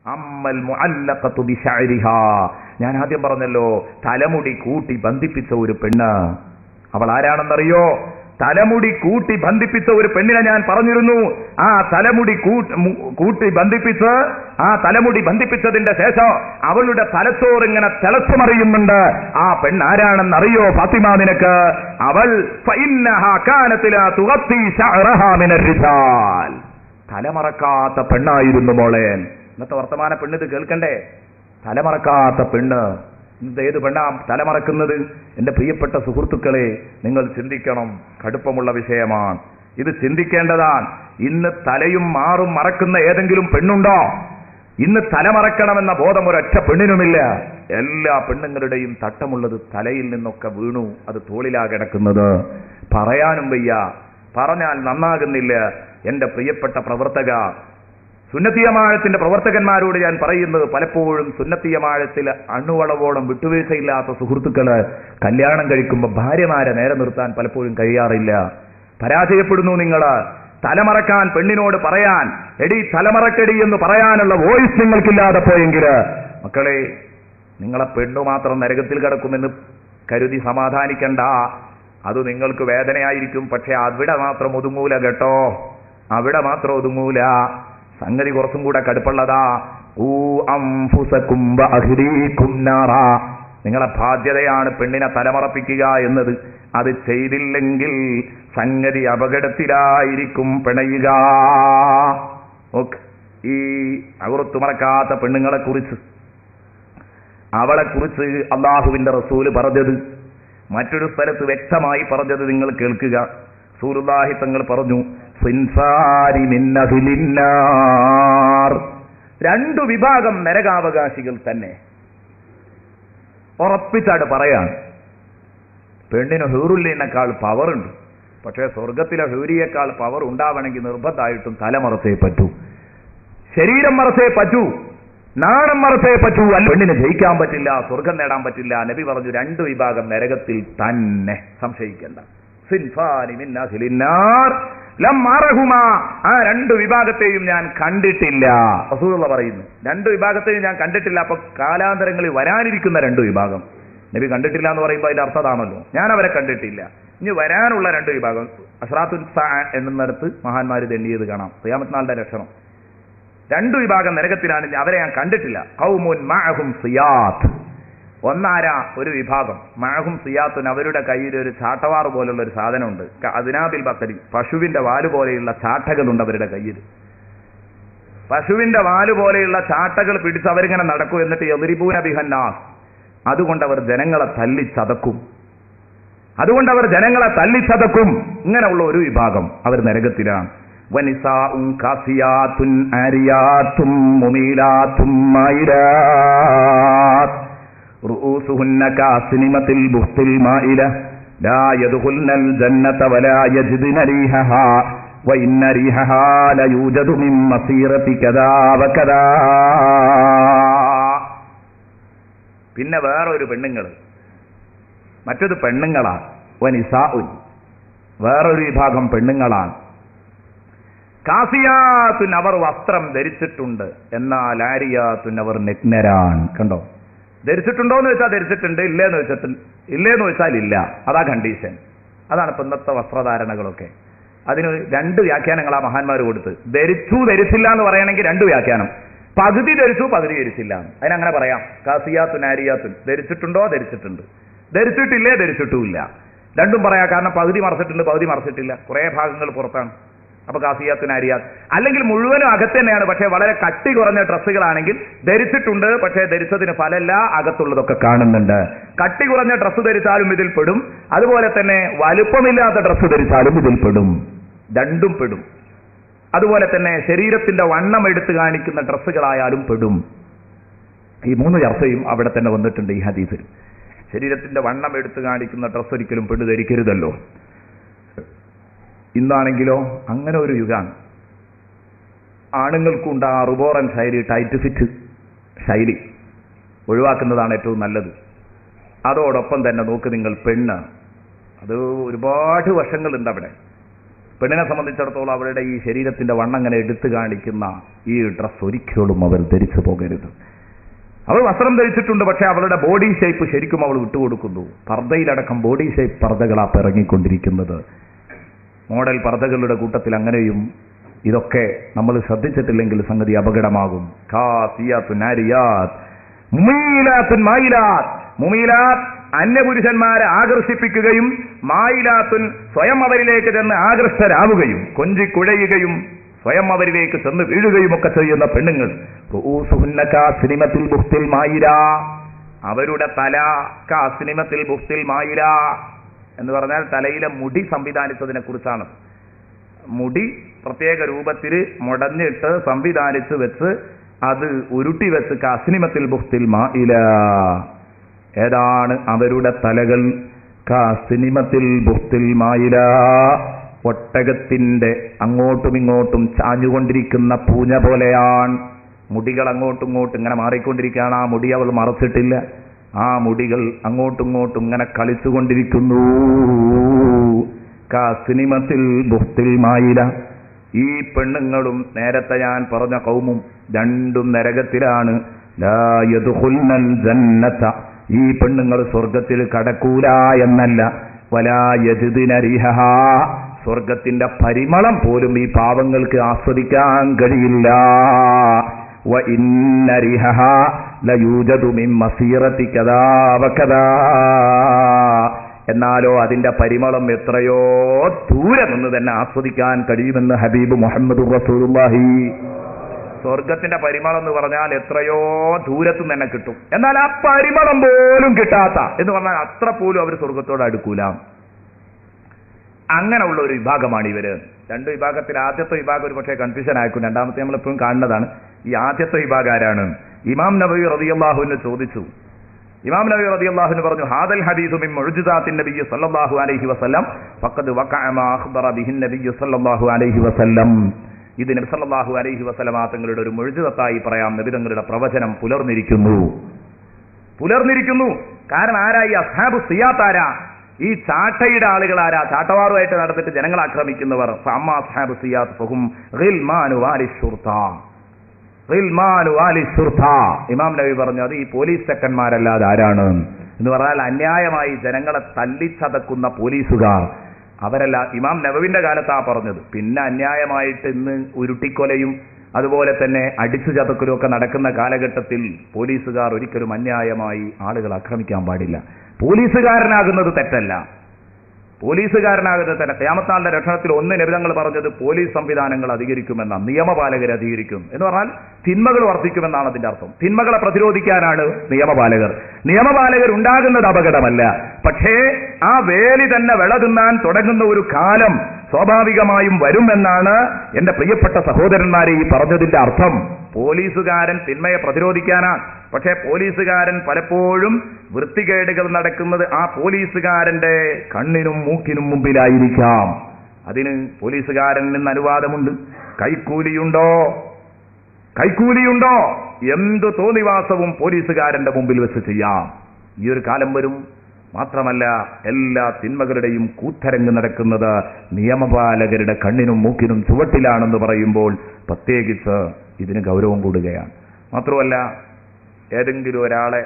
അമ്മൽ മുഅല്ലഖത്തു ബിശഅരിഹാ ഞാൻ ആദ്യം പറഞ്ഞല്ലോ തലമുടി കൂട്ടി ബന്ധിപ്പിച്ച ഒരു പെണ്ണ് അവൾ ആരാണെന്നറിയോ തലമുടി കൂട്ടി ബന്ധിപ്പിച്ച ഒരു പെണ്ണിനെ ഞാൻ പറഞ്ഞിരുന്നു ആ തലമുടി കൂട്ട്- മു- കൂട്ടി ബന്ധിപ്പിച്ച് ആ തലമുടി ബന്ധിപ്പിച്ചതിന്റെ ശേഷം അവളുടെ തലച്ചോറ് ഇങ്ങനെ തിളച്ചുമറിയുന്നുണ്ട് ആ പെണ്ണാരാണെന്ന് അറിയോ ഫാത്തിമ നിനക്ക് അവൾ ഫഇന്നഹാ കാനത്ത് ലാ തുഗത്തി ശഅറഹാ മിനർ റിജാൽ. തലമറക്കാത്ത പെണ്ണായിരുന്നു മോളെ ഇന്നത്തെ വർത്തമാന പെണ്ണ് ഇത് കേൾക്കണ്ടേ തലമറക്കാത്ത പെണ്ണ് ഇത് ഏത് പെണ്ണാ തലമറക്കുന്നത് എന്റെ പ്രിയപ്പെട്ട സുഹൃത്തുക്കളെ നിങ്ങൾ ചിന്തിക്കണം കടുപ്പമുള്ള വിഷയമാണ് ഇത് ചിന്തിക്കേണ്ടതാണ് ഇന്ന് തലയും മാറും മറക്കുന്ന ഏതെങ്കിലും പെണ്ണുണ്ടോ ഇന്ന് തലമറക്കണമെന്ന ബോധം ഒരൊറ്റ പെണ്ണിനുമില്ല എല്ലാ പെണ്ണുങ്ങളുടെയും തട്ടമുള്ളത് തലയിൽ നിന്നൊക്കെ വീണു അത് തോളിലാ കിടക്കുന്നത് പറയാനും വയ്യ പറഞ്ഞാൽ നന്നാകുന്നില്ല എന്റെ പ്രിയപ്പെട്ട പ്രവർത്തക സുന്നത്തിയമാഴത്തിന്റെ പ്രവർത്തകന്മാരോട് ഞാൻ പറയുന്നത് പലപ്പോഴും സുന്നത്തിയമാഴത്തിൽ അണുവളവോളം വിട്ടുവീഴ്ചയില്ലാത്ത സുഹൃത്തുക്കള് കല്യാണം കഴിക്കുമ്പോൾ ഭാര്യമാരെ നേരെ നിർത്താൻ പലപ്പോഴും കഴിയാറില്ല പരാജയപ്പെടുന്നു നിങ്ങള് തലമറക്കാൻ പെണ്ണിനോട് പറയാൻ എടി തലമറക്കടി എന്ന് പറയാനുള്ള വോയിസ് നിങ്ങൾക്കില്ലാതെ പോയെങ്കില് മക്കളെ നിങ്ങളെ പെണ്ണു മാത്രം നരകത്തിൽ കിടക്കുമെന്ന് കരുതി സമാധാനിക്കണ്ട അത് നിങ്ങൾക്ക് വേദനയായിരിക്കും പക്ഷെ അവിടെ മാത്രം ഒതുങ്ങൂല കേട്ടോ അവിടെ മാത്രം ഒതുങ്ങൂല സംഗതി കുറച്ചും കൂടെ കടുപ്പുള്ളതാ ഊ അംഫുസക്കും വഅഹ്ലീക്കും നാറാ. നിങ്ങളെ ബാധ്യതയാണ് പെണ്ണിനെ തലമറപ്പിക്കുക എന്നത് അത് ചെയ്തില്ലെങ്കിൽ സംഗതി അപകടത്തിലായിരിക്കും പിണയുക ഓക്കെ ഈ അകുറത്തു മറക്കാത്ത പെണ്ണുങ്ങളെ കുറിച്ച് അവളെ കുറിച്ച് അള്ളാഹുവിന്റെ റസൂല് പറഞ്ഞത് മറ്റൊരു സ്ഥലത്ത് വ്യക്തമായി പറഞ്ഞത് നിങ്ങൾ കേൾക്കുക സൂറുല്ലാഹി തങ്ങൾ പറഞ്ഞു സിൻസാരി മിന്നഹിലിന്നാർ രണ്ടു വിഭാഗം നരകാവകാശികൾ തന്നെ ഉറപ്പിച്ചാട് പറയാണ് പെണ്ണിന് ഹൂറുല്ലിനേക്കാൾ പവറുണ്ട് പക്ഷേ സ്വർഗത്തിലെ ഹൂരിയേക്കാൾ പവർ ഉണ്ടാവണമെങ്കിൽ നിർബന്ധമായിട്ടും തലമറച്ചേ പറ്റൂ ശരീരം മറച്ചേ പറ്റൂ നാണം മറച്ചേ പറ്റൂ അല്ല പെണ്ണിന് ജയിക്കാൻ പറ്റില്ല സ്വർഗം നേടാൻ പറ്റില്ല നബി പറഞ്ഞു രണ്ടു വിഭാഗം നരകത്തിൽ തന്നെ സംശയിക്കേണ്ട സിൻഫാനി മിൻ അഹ്ലിന്നാർ ലം അറഹുമാ. ആ രണ്ട് വിഭാഗത്തെയും ഞാൻ കണ്ടിട്ടില്ല റസൂലുള്ള പറയുന്നു രണ്ട് വിഭാഗത്തെയും ഞാൻ കണ്ടിട്ടില്ല അപ്പൊ കാലാന്തരങ്ങളിൽ വരാനിരിക്കുന്ന രണ്ട് വിഭാഗം നബി കണ്ടിട്ടില്ല എന്ന് പറയുമ്പോൾ അതിന്റെ അർത്ഥതാണല്ലോ ഞാൻ അവരെ കണ്ടിട്ടില്ല ഇനി വരാനുള്ള രണ്ട് വിഭാഗം അഷ്റാത്തുൽ സാ എന്നിടത്ത് മഹാന്മാര് തെന്നിയത് കാണാം സിയാമത്ത് നാളിന്റെ ലക്ഷണം രണ്ടു വിഭാഗം നരകത്തിലാണ് ഇനി അവരെ ഞാൻ കണ്ടിട്ടില്ല കൗമുൻ മഅഹും സിയാത്ത് ഒന്നാരാ ഒരു വിഭാഗം മഅഹും സിയാത്തുൻ അവരുടെ കയ്യിൽ ഒരു ചാട്ടവാറ് പോലുള്ള ഒരു സാധനമുണ്ട് ക- അതിനാബിൽ ബക്കരി പശുവിന്റെ വാല് പോലെയുള്ള ചാട്ടകളുണ്ട് അവരുടെ കയ്യിൽ പശുവിന്റെ വാല് പോലെയുള്ള ചാട്ടകൾ പിടിച്ച് അവരിങ്ങനെ നടക്കും എന്നിട്ട് എതിരിപൂന ബിഹന്നാസ് അതുകൊണ്ട് അവർ ജനങ്ങളെ തല്ലിച്ചതക്കും അതുകൊണ്ട് അവർ ജനങ്ങളെ തല്ലിച്ചതക്കും ഇങ്ങനെയുള്ള ഒരു വിഭാഗം അവർ നരകത്തിലാണ് വനിസാഉം കാസിയാത്തുൻ ആരിയാത്തും മുമീലാത്തും മൈലാത്ത് رؤوسهن كاسنمة البخت المائلة لا يدخلن الجنة ولا يجدن ريحها وإن ريحها ليوجد من مصيرة كذا وكذا പിന്നെ വേറൊരു പെണ്ണുങ്ങൾ മറ്റൊരു പെണ്ണുങ്ങളാണ് വനിസാഉൻ വേറൊരു വിഭാഗം പെണ്ണുങ്ങളാണ് കാസിയാത്തുൻ അവർ വസ്ത്രം ധരിച്ചിട്ടുണ്ട് എന്നാൽ ആരിയാത്തുൻ അവർ നഗ്നരാണ് കണ്ടോ ധരിച്ചിട്ടുണ്ടോ എന്ന് വെച്ചാൽ ധരിച്ചിട്ടുണ്ട് ഇല്ലേന്ന് വെച്ചിട്ട് ഇല്ലേന്ന് വെച്ചാൽ ഇല്ല അതാ കണ്ടീഷൻ അതാണ് ഇപ്പൊ ഇന്നത്തെ വസ്ത്രധാരണകളൊക്കെ അതിന് രണ്ട് വ്യാഖ്യാനങ്ങളാ മഹാന്മാർ കൊടുത്ത് ധരിച്ചു ധരിച്ചില്ല എന്ന് പറയണമെങ്കിൽ രണ്ട് വ്യാഖ്യാനം പകുതി ധരിച്ചു പകുതി ധരിച്ചില്ല അതിനങ്ങനെ പറയാം കാസിയാത്തുൻ ആരിയാത്തുൻ ധരിച്ചിട്ടുണ്ടോ ധരിച്ചിട്ടുണ്ട് ധരിച്ചിട്ടില്ലേ ധരിച്ചിട്ടുമില്ല രണ്ടും പറയാം കാരണം പകുതി മറച്ചിട്ടുണ്ട് പകുതി മറച്ചിട്ടില്ല കുറെ ഭാഗങ്ങൾ പുറത്താണ് അപ്പൊ കാസിയാത്തിന് അരിയാത്ത് അല്ലെങ്കിൽ മുഴുവനും അകത്ത് തന്നെയാണ് പക്ഷേ വളരെ കട്ടി കുറഞ്ഞ ഡ്രസ്സുകളാണെങ്കിൽ ധരിച്ചിട്ടുണ്ട് പക്ഷേ ധരിച്ചതിന് ഫലല്ല അകത്തുള്ളതൊക്കെ കാണുന്നുണ്ട് കട്ടി കുറഞ്ഞ ഡ്രസ്സ് ധരിച്ചാലും ഇതിൽ പെടും അതുപോലെ തന്നെ വലുപ്പമില്ലാത്ത ഡ്രസ്സ് ധരിച്ചാലും ഇതിൽ പെടും രണ്ടും പെടും അതുപോലെ തന്നെ ശരീരത്തിന്റെ വണ്ണം എടുത്തു കാണിക്കുന്ന ഡ്രസ്സുകളായാലും പെടും ഈ മൂന്ന് ചർച്ചയും അവിടെ തന്നെ വന്നിട്ടുണ്ട് ഈ ഹദീസിൽ ശരീരത്തിന്റെ വണ്ണം എടുത്തു കാണിക്കുന്ന ഡ്രസ്സ് ഒരിക്കലും പെണ്ണ് ധരിക്കരുതല്ലോ ഇന്നാണെങ്കിലോ അങ്ങനെ ഒരു യുഗാണ് ആണുങ്ങൾക്കുണ്ട് ആ റുബോറൻ ശൈലി ടൈറ്റ് ഫിറ്റ് ശൈലി ഒഴിവാക്കുന്നതാണ് ഏറ്റവും നല്ലത് അതോടൊപ്പം തന്നെ നോക്ക് നിങ്ങൾ പെണ്ണ് അത് ഒരുപാട് വശങ്ങളുണ്ട് അവിടെ പെണ്ണിനെ സംബന്ധിച്ചിടത്തോളം അവരുടെ ഈ ശരീരത്തിന്റെ വണ്ണം അങ്ങനെ എടുത്തു കാണിക്കുന്ന ഈ ഡ്രസ് ഒരിക്കലും അവർ ധരിച്ചു പോകരുത് അവൾ വസ്ത്രം ധരിച്ചിട്ടുണ്ട് പക്ഷെ അവളുടെ ബോഡി ഷേപ്പ് ശരിക്കും അവൾ വിട്ടുകൊടുക്കുന്നു പർദ്ദയിലടക്കം ബോഡി ഷേപ്പ് പർദ്ദകളാ ഇറങ്ങിക്കൊണ്ടിരിക്കുന്നത് മോഡൽ പർദ്ദകളുടെ കൂട്ടത്തിൽ അങ്ങനെയും ഇതൊക്കെ നമ്മൾ ശ്രദ്ധിച്ചിട്ടില്ലെങ്കിൽ സംഗതി അപകടമാകും ഖാസിയാത്തുൻ നാരിയാത്ത്, മുമീലാത്തുൻ മായിലാത്ത്. മുമീലാത്ത് അന്യപുരുഷന്മാരെ ആകർഷിപ്പിക്കുകയും മായിലാത്തുൻ സ്വയം അവരിലേക്ക് ചെന്ന് ആകർഷ്ടരാവുകയും കൊഞ്ചിക്കുഴയുകയും സ്വയം അവരിലേക്ക് ചെന്ന് വീഴുകയും ഒക്കെ ചെയ്യുന്ന പെണ്ണുങ്ങൾ റൂസുഹുന്ന കാസിനിമത്തിൽ ബുഖ്തിൽ മായിര അവരുടെ തല കാസിനിമത്തിൽ ബുഖ്തിൽ മായിര എന്ന് പറഞ്ഞാൽ തലയിലെ മുടി സംവിധാനിച്ചതിനെ കുറിച്ചാണ് മുടി പ്രത്യേക രൂപത്തിൽ മുടഞ്ഞിട്ട് സംവിധാനിച്ച് വെച്ച് അത് ഉരുട്ടി വെച്ച് കാസിനിമത്തിൽ ബുഖ്തിൽ മായില ഏതാണ് അവരുടെ തലകൾ കാസിനിമത്തിൽ ബുഖ്തിൽ മായില ഒട്ടകത്തിന്റെ അങ്ങോട്ടും ഇങ്ങോട്ടും ചാഞ്ഞുകൊണ്ടിരിക്കുന്ന പൂഞ്ഞ പോലെയാണ് മുടികൾ അങ്ങോട്ടും ഇങ്ങോട്ടും ഇങ്ങനെ മാറിക്കൊണ്ടിരിക്കുകയാണ് ആ മുടി അവൾ മറച്ചിട്ടില്ല ആ മുടികൾ അങ്ങോട്ടും ഇങ്ങോട്ടും ഇങ്ങനെ കളിച്ചുകൊണ്ടിരിക്കുന്നു കാസിനിമത്തിൽ ബുഖ്തിൽ മായില ഈ പെണ്ണുങ്ങളും നേരത്തെ ഞാൻ പറഞ്ഞ കൗമും രണ്ടും നരകത്തിലാണ് ലാ യദ്ഖുൽനൽ ജന്നത ഈ പെണ്ണുങ്ങൾ സ്വർഗത്തിൽ കടക്കൂല എന്നല്ല വലാ യജിദിന റിഹഹാ സ്വർഗത്തിന്റെ പരിമളം പോലും ഈ പാവങ്ങൾക്ക് ആസ്വദിക്കാൻ കഴിയില്ല വ ഇന്ന റിഹഹാ ലയൂജദു മിൻ മസീറതി കദാ വകദാ എന്നാലോ അതിന്റെ പരിമളം എത്രയോ ദൂരെ നിന്ന് തന്നെ ആസ്വദിക്കാൻ കഴിയുമെന്ന് ഹബീബ് മുഹമ്മദ് റസൂലുള്ളാഹി സ്വർഗത്തിന്റെ പരിമളം എന്ന് പറഞ്ഞാൽ എത്രയോ ദൂരത്ത് തന്നെ കിട്ടും എന്നാൽ ആ പരിമളം പോലും കിട്ടാത്ത എന്ന് പറഞ്ഞാൽ അത്ര പോലും അവർ സ്വർഗത്തോട് അടുക്കൂല അങ്ങനെയുള്ള ഒരു വിഭാഗമാണ് ഇവര് രണ്ട് വിഭാഗത്തിൽ ആദ്യത്തെ വിഭാഗം ഒരു പക്ഷേ കൺഫ്യൂഷൻ ആയിരിക്കും രണ്ടാമത്തെ നമ്മൾ എപ്പോഴും കാണുന്നതാണ് ഈ ആദ്യത്തെ വിഭാഗം ആരാണ് ഇമാം നബി റളിയല്ലാഹുവിനെ ചോദിച്ചു ഇമാം നബി റളിയല്ലാഹുവിന് പറഞ്ഞു ഹാദൽ ഹദീസു മിൻ മുഅ്ജിസാത്തിൻ നബി സല്ലല്ലാഹു അലൈഹി വസല്ലം ഫഖദ് വഖഅ മാ അഖ്ബറ ബിഹിൻ നബി സല്ലല്ലാഹു അലൈഹി വസല്ലം ഇത് നബി സല്ലല്ലാഹു അലൈഹി വസല്ലമ തങ്ങളുടെ ഒരു മുഴുജിതത്തായി പറയാം നബി തങ്ങളുടെ പ്രവചനം പുലർന്നിരിക്കുന്നു പുലർന്നിരിക്കുന്നു കാരണം ആരാ ഈ അസ്ഹാബു സിയാത്താരാ ഈ ചാട്ടയുടെ ആളുകൾ ആരാ ചാട്ടവാറുമായിട്ട് നടന്നിട്ട് ജനങ്ങളെ ആക്രമിക്കുന്നവർ ഫഅമ്മ അസ്ഹാബു സിയാത്ത് ഫഹും ഗിൽമാനു വാലി ശുർത്ത ഗിൽമാനു വാലി ശുർത്ത ഇമാം നബി പറഞ്ഞു അത് ഈ പോലീസ് സെക്കന്മാരല്ലാതെ ആരാണ് എന്ന് പറഞ്ഞാൽ അന്യായമായി ജനങ്ങളെ തല്ലിച്ചതക്കുന്ന പോലീസുകാർ അവരല്ല ഇമാം നബവിന്റെ കാലത്താ പറഞ്ഞത് പിന്നെ അന്യായമായിട്ട് ഇന്ന് ഉരുട്ടിക്കൊലയും അതുപോലെ തന്നെ അടിച്ചു ചതക്കലും ഒക്കെ നടക്കുന്ന കാലഘട്ടത്തിൽ പോലീസുകാർ ഒരിക്കലും അന്യായമായി ആളുകൾ ആക്രമിക്കാൻ പാടില്ല പോലീസുകാരനാകുന്നത് തെറ്റല്ല പോലീസുകാരനാകുന്നത് തന്നെ ക്യാമത്താളുടെ രക്ഷണത്തിൽ ഒന്ന് നിബിധങ്ങൾ പറഞ്ഞത് പോലീസ് സംവിധാനങ്ങൾ അധികരിക്കുമെന്ന നിയമപാലകർ അധികരിക്കും എന്ന് പറഞ്ഞാൽ തിന്മകൾ വർദ്ധിക്കുമെന്നാണ് അതിന്റെ അർത്ഥം തിന്മകളെ പ്രതിരോധിക്കാനാണ് നിയമപാലകർ നിയമപാലകർ ഉണ്ടാകുന്നത് അപകടമല്ല പക്ഷേ ആ വേലി തന്നെ വിള തിന്നാൻ തുടങ്ങുന്ന ഒരു കാലം സ്വാഭാവികമായും വരുമെന്നാണ് എന്റെ പ്രിയപ്പെട്ട സഹോദരന്മാരെ ഈ പറഞ്ഞതിന്റെ അർത്ഥം പോലീസുകാരൻ തിന്മയെ പ്രതിരോധിക്കാനാണ് പക്ഷേ പോലീസുകാരൻ പലപ്പോഴും വൃത്തികേടുകൾ നടക്കുന്നത് ആ പോലീസുകാരന്റെ കണ്ണിനും മൂക്കിനും മുമ്പിലായിരിക്കാം അതിന് പോലീസുകാരൻ നിന്ന് അനുവാദമുണ്ട് കൈക്കൂലിയുണ്ടോ കൈക്കൂലിയുണ്ടോ എന്ത് തോന്നിവാസവും പോലീസുകാരന്റെ മുമ്പിൽ വെച്ച് ചെയ്യാം ഈ ഒരു കാലം വരും മാത്രമല്ല എല്ലാ തിന്മകളുടെയും കൂത്തരങ്ങ് നടക്കുന്നത് നിയമപാലകരുടെ കണ്ണിനും മൂക്കിനും ചുവട്ടിലാണെന്ന് പറയുമ്പോൾ പ്രത്യേകിച്ച് ഇതിന് ഗൗരവം കൂടുകയാണ് മാത്രമല്ല ഏതെങ്കിലും ഒരാളെ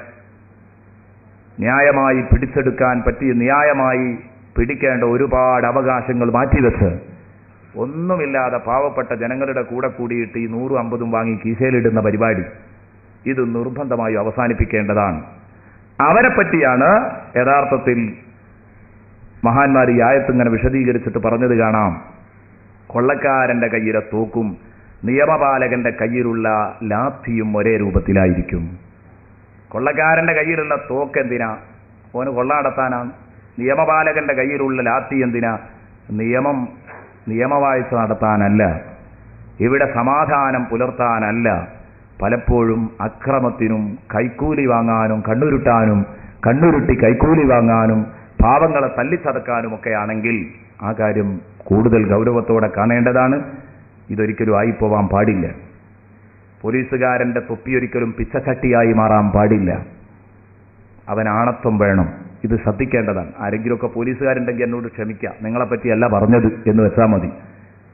ന്യായമായി പിടിച്ചെടുക്കാൻ പറ്റി ന്യായമായി പിടിക്കേണ്ട ഒരുപാട് അവകാശങ്ങൾ മാറ്റിവെച്ച് ഒന്നുമില്ലാതെ പാവപ്പെട്ട ജനങ്ങളുടെ കൂടെ കൂടിയിട്ട് ഈ നൂറും അമ്പതും വാങ്ങി കീശയിലിടുന്ന പരിപാടി ഇത് നിർബന്ധമായും അവസാനിപ്പിക്കേണ്ടതാണ് അവരെ പറ്റിയാണ് യഥാർത്ഥത്തിൽ മഹാന്മാർ ഈ ആയത്തിങ്ങനെ വിശദീകരിച്ചിട്ട് പറഞ്ഞത് കാണാം കൊള്ളക്കാരന്റെ കയ്യിലെ തോക്കും നിയമപാലകന്റെ കയ്യിലുള്ള ലാത്തിയും ഒരേ രൂപത്തിലായിരിക്കും കൊള്ളക്കാരന്റെ കയ്യിലുള്ള തോക്ക് എന്തിനാ ഓന് കൊള്ള നടത്താനാണ് നിയമപാലകന്റെ കയ്യിലുള്ള ലാത്തി എന്തിനാ നിയമം നിയമവാഴ്ച നടത്താനല്ല ഇവിടെ സമാധാനം പുലർത്താനല്ല പലപ്പോഴും അക്രമത്തിനും കൈക്കൂലി വാങ്ങാനും കണ്ണുരുട്ടാനും കണ്ണുരുട്ടി കൈക്കൂലി വാങ്ങാനും പാവങ്ങളെ തല്ലിച്ചതക്കാനും ഒക്കെ ആണെങ്കിൽ ആ കാര്യം കൂടുതൽ ഗൗരവത്തോടെ കാണേണ്ടതാണ് ഇതൊരിക്കലും ആയിപ്പോവാൻ പാടില്ല പോലീസുകാരന്റെ തൊപ്പിയൊരിക്കലും പിച്ചച്ചട്ടിയായി മാറാൻ പാടില്ല അവൻ ആണത്വം വേണം ഇത് ശ്രദ്ധിക്കേണ്ടതാണ് ആരെങ്കിലുമൊക്കെ പോലീസുകാരുണ്ടെങ്കിൽ എന്നോട് ക്ഷമിക്കാം നിങ്ങളെപ്പറ്റിയല്ല പറഞ്ഞത് എന്ന് വെച്ചാൽ മതി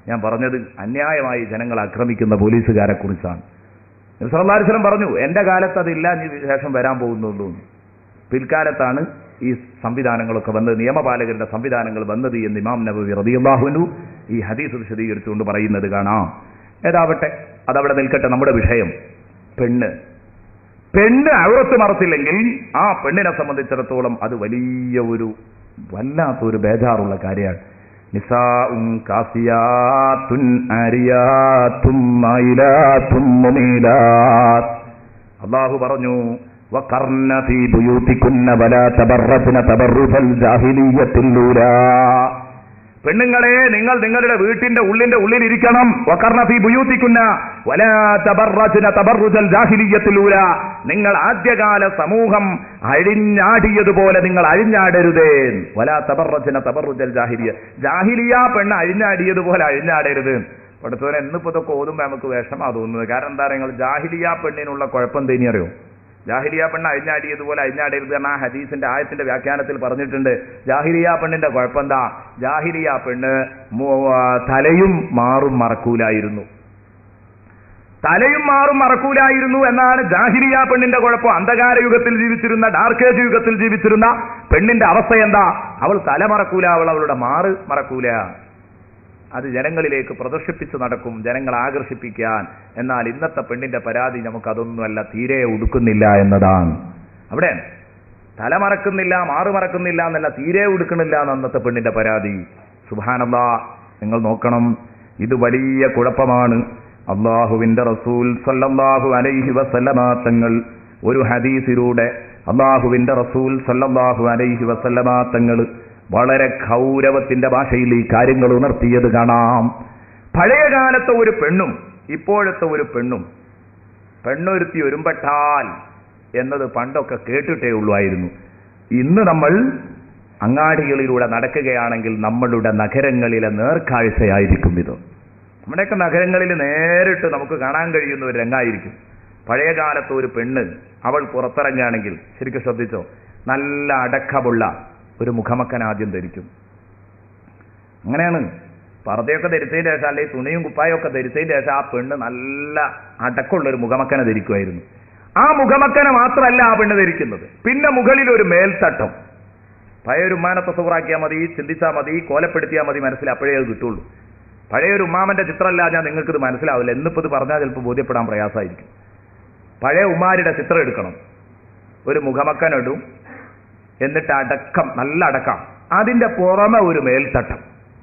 ഞാൻ പറഞ്ഞത് അന്യായമായി ജനങ്ങളെ ആക്രമിക്കുന്ന പോലീസുകാരെ കുറിച്ചാണ് സല്ലാസ്ലം പറഞ്ഞു എന്റെ കാലത്ത് അതില്ല ഇനി ശേഷം വരാൻ പോകുന്നുള്ളൂ എന്ന്. പിൽക്കാലത്താണ് ഈ സംവിധാനങ്ങളൊക്കെ വന്നത് നിയമപാലകരുടെ സംവിധാനങ്ങൾ വന്നത് എന്ന് ഇമാം നബി റതിയുള്ളാഹുനു ഈ ഹദീസ് വിശദീകരിച്ചുകൊണ്ട് പറയുന്നത് കാണാം ഏതാവട്ടെ അതവിടെ നിൽക്കട്ടെ നമ്മുടെ വിഷയം പെണ്ണ് പെണ്ണ് അവിറത്ത് മറച്ചില്ലെങ്കിൽ ആ പെണ്ണിനെ സംബന്ധിച്ചിടത്തോളം അത് വലിയ ഒരു വല്ലാത്തൊരു ബേജാറുള്ള കാര്യമാണ് നിസാഉം കാസിയാത്തുൻ ആരിയാത്തും മൈലാത്തും മുമീലാത്ത് അള്ളാഹു പറഞ്ഞു وقرن في بيوتكن ولا تبرجن تبرج الجاهلية الأولى പെണ്ണുങ്ങളെ നിങ്ങൾ നിങ്ങളുടെ വീട്ടിന്റെ ഉള്ളിന്റെ ഉള്ളിൽ ഇരിക്കണം വക്കർണ ഫീ ബുയൂത്തിക്കുന്ന വലാ തബറജന തബറുജൽ ജാഹിലിയത്തിലൂര നിങ്ങൾ ആദ്യകാല സമൂഹം അഴിഞ്ഞാടിയതുപോലെ നിങ്ങൾ അഴിഞ്ഞാടരുതേ വലാ തബറജന തബറുജൽ ജാഹിലിയ ജാഹിലിയ പെണ്ണ് അഴിഞ്ഞാടിയതുപോലെ അഴിഞ്ഞാടരുത് പഠിത്തവനെ എന്നിപ്പോ ഇതൊക്കെ ഓതുമ്പോ നമുക്ക് വിഷമാ തോന്നുന്നത് കാരണം എന്താ നിങ്ങൾ ജാഹിലിയ പെണ്ണിനുള്ള കുഴപ്പം തേനി അറിയോ ജാഹിലിയ പെണ്ണ് അഴിഞ്ഞാടിയതുപോലെ അഴിഞ്ഞാടരുത് എന്ന ആ ഹദീസിന്റെ ആയത്തിന്റെ വ്യാഖ്യാനത്തിൽ പറഞ്ഞിട്ടുണ്ട് ജാഹിലിയ പെണ്ണിന്റെ കുഴപ്പം എന്താ ജാഹിലിയ പെണ്ണ് മു- ആ, തലയും മാറും മറക്കൂലായിരുന്നു തലയും മാറും മറക്കൂലായിരുന്നു എന്നാണ് ജാഹിലിയ പെണ്ണിന്റെ കുഴപ്പം അന്ധകാര യുഗത്തിൽ ജീവിച്ചിരുന്ന ഡാർക്ക് ഏജ് യുഗത്തിൽ ജീവിച്ചിരുന്ന പെണ്ണിന്റെ അവസ്ഥ എന്താ അവൾ തല മറക്കൂല അവൾ അവളുടെ മാറ് മറക്കൂല അത് ജനങ്ങളിലേക്ക് പ്രദർശിപ്പിച്ചു നടക്കും ജനങ്ങളെ ആകർഷിപ്പിക്കാൻ എന്നാൽ ഇന്നത്തെ പെണ്ണിന്റെ പരാതി നമുക്ക് അതൊന്നുമല്ല തീരെ ഉടുക്കുന്നില്ല എന്നതാണ് അവിടെ തല മറക്കുന്നില്ല മാറു മറക്കുന്നില്ല എന്നല്ല തീരെ ഉടുക്കണില്ല എന്ന് അന്നത്തെ പെണ്ണിന്റെ പരാതി സുബാനല്ല നിങ്ങൾ നോക്കണം ഇത് വലിയ കുഴപ്പമാണ് അള്ളാഹുവിന്റെ റസൂൽ സല്ലല്ലാഹു അലൈഹി വസല്ലമ തങ്ങൾ ഒരു ഹദീസിലൂടെ അള്ളാഹുവിന്റെ റസൂൽ സല്ലല്ലാഹു അലൈഹി വസല്ലമ തങ്ങൾ വളരെ ഗൗരവത്തിന്റെ ഭാഷയിൽ ഈ കാര്യങ്ങൾ ഉണർത്തിയത് കാണാം പഴയ കാലത്തെ ഒരു പെണ്ണും ഇപ്പോഴത്തെ ഒരു പെണ്ണും പെണ്ണൊരുത്തി ഒരുമ്പെട്ടാൽ എന്നത് പണ്ടൊക്കെ കേട്ടിട്ടേ ഉള്ളുവായിരുന്നു ഇന്ന് നമ്മൾ അങ്ങാടികളിലൂടെ നടക്കുകയാണെങ്കിൽ നമ്മളുടെ നഗരങ്ങളിലെ നേർക്കാഴ്ചയായിരിക്കും ഇത് നമ്മുടെയൊക്കെ നഗരങ്ങളിൽ നേരിട്ട് നമുക്ക് കാണാൻ കഴിയുന്ന ഒരു രംഗായിരിക്കും പഴയ കാലത്ത് ഒരു പെണ്ണ് അവൾ പുറത്തിറങ്ങുകയാണെങ്കിൽ ശരിക്കും ശ്രദ്ധിച്ചോ നല്ല അടക്കമുള്ള ഒരു മുഖമക്കൻ ആദ്യം ധരിക്കും അങ്ങനെയാണ് പർദ്ദയൊക്കെ ധരിച്ചതിന് ശേഷം അല്ലെങ്കിൽ തുണിയും കുപ്പായും ഒക്കെ ധരിച്ചതിന് ശേഷം ആ പെണ്ണ് നല്ല അടക്കമുള്ള ഒരു മുഖമക്കനെ ധരിക്കുമായിരുന്നു ആ മുഖമക്കനെ മാത്രമല്ല ആ പെണ്ണ് ധരിക്കുന്നത് പിന്നെ മുകളിൽ ഒരു മേൽത്തട്ടം പഴയ ഒരു ഉമ്മാനെ തസവറാക്കിയാൽ മതി ചിന്തിച്ചാൽ മതി കോലപ്പെടുത്തിയാൽ മതി മനസ്സിൽ അപ്പോഴേ അത് കിട്ടുള്ളൂ പഴയ ഒരു ഉമ്മാമന്റെ ചിത്രമല്ല ഞാൻ നിങ്ങൾക്ക് ഇത് മനസ്സിലാവില്ല എന്നിപ്പോ ഇത് പറഞ്ഞാൽ ചിലപ്പോൾ ബോധ്യപ്പെടാൻ പ്രയാസമായിരിക്കും പഴയ ഉമ്മാരുടെ ചിത്രം എടുക്കണം ഒരു മുഖമക്കനിടും എന്നിട്ട് അടക്കം നല്ല അടക്കം അതിന്റെ പുറമെ ഒരു മേൽത്തട്ടം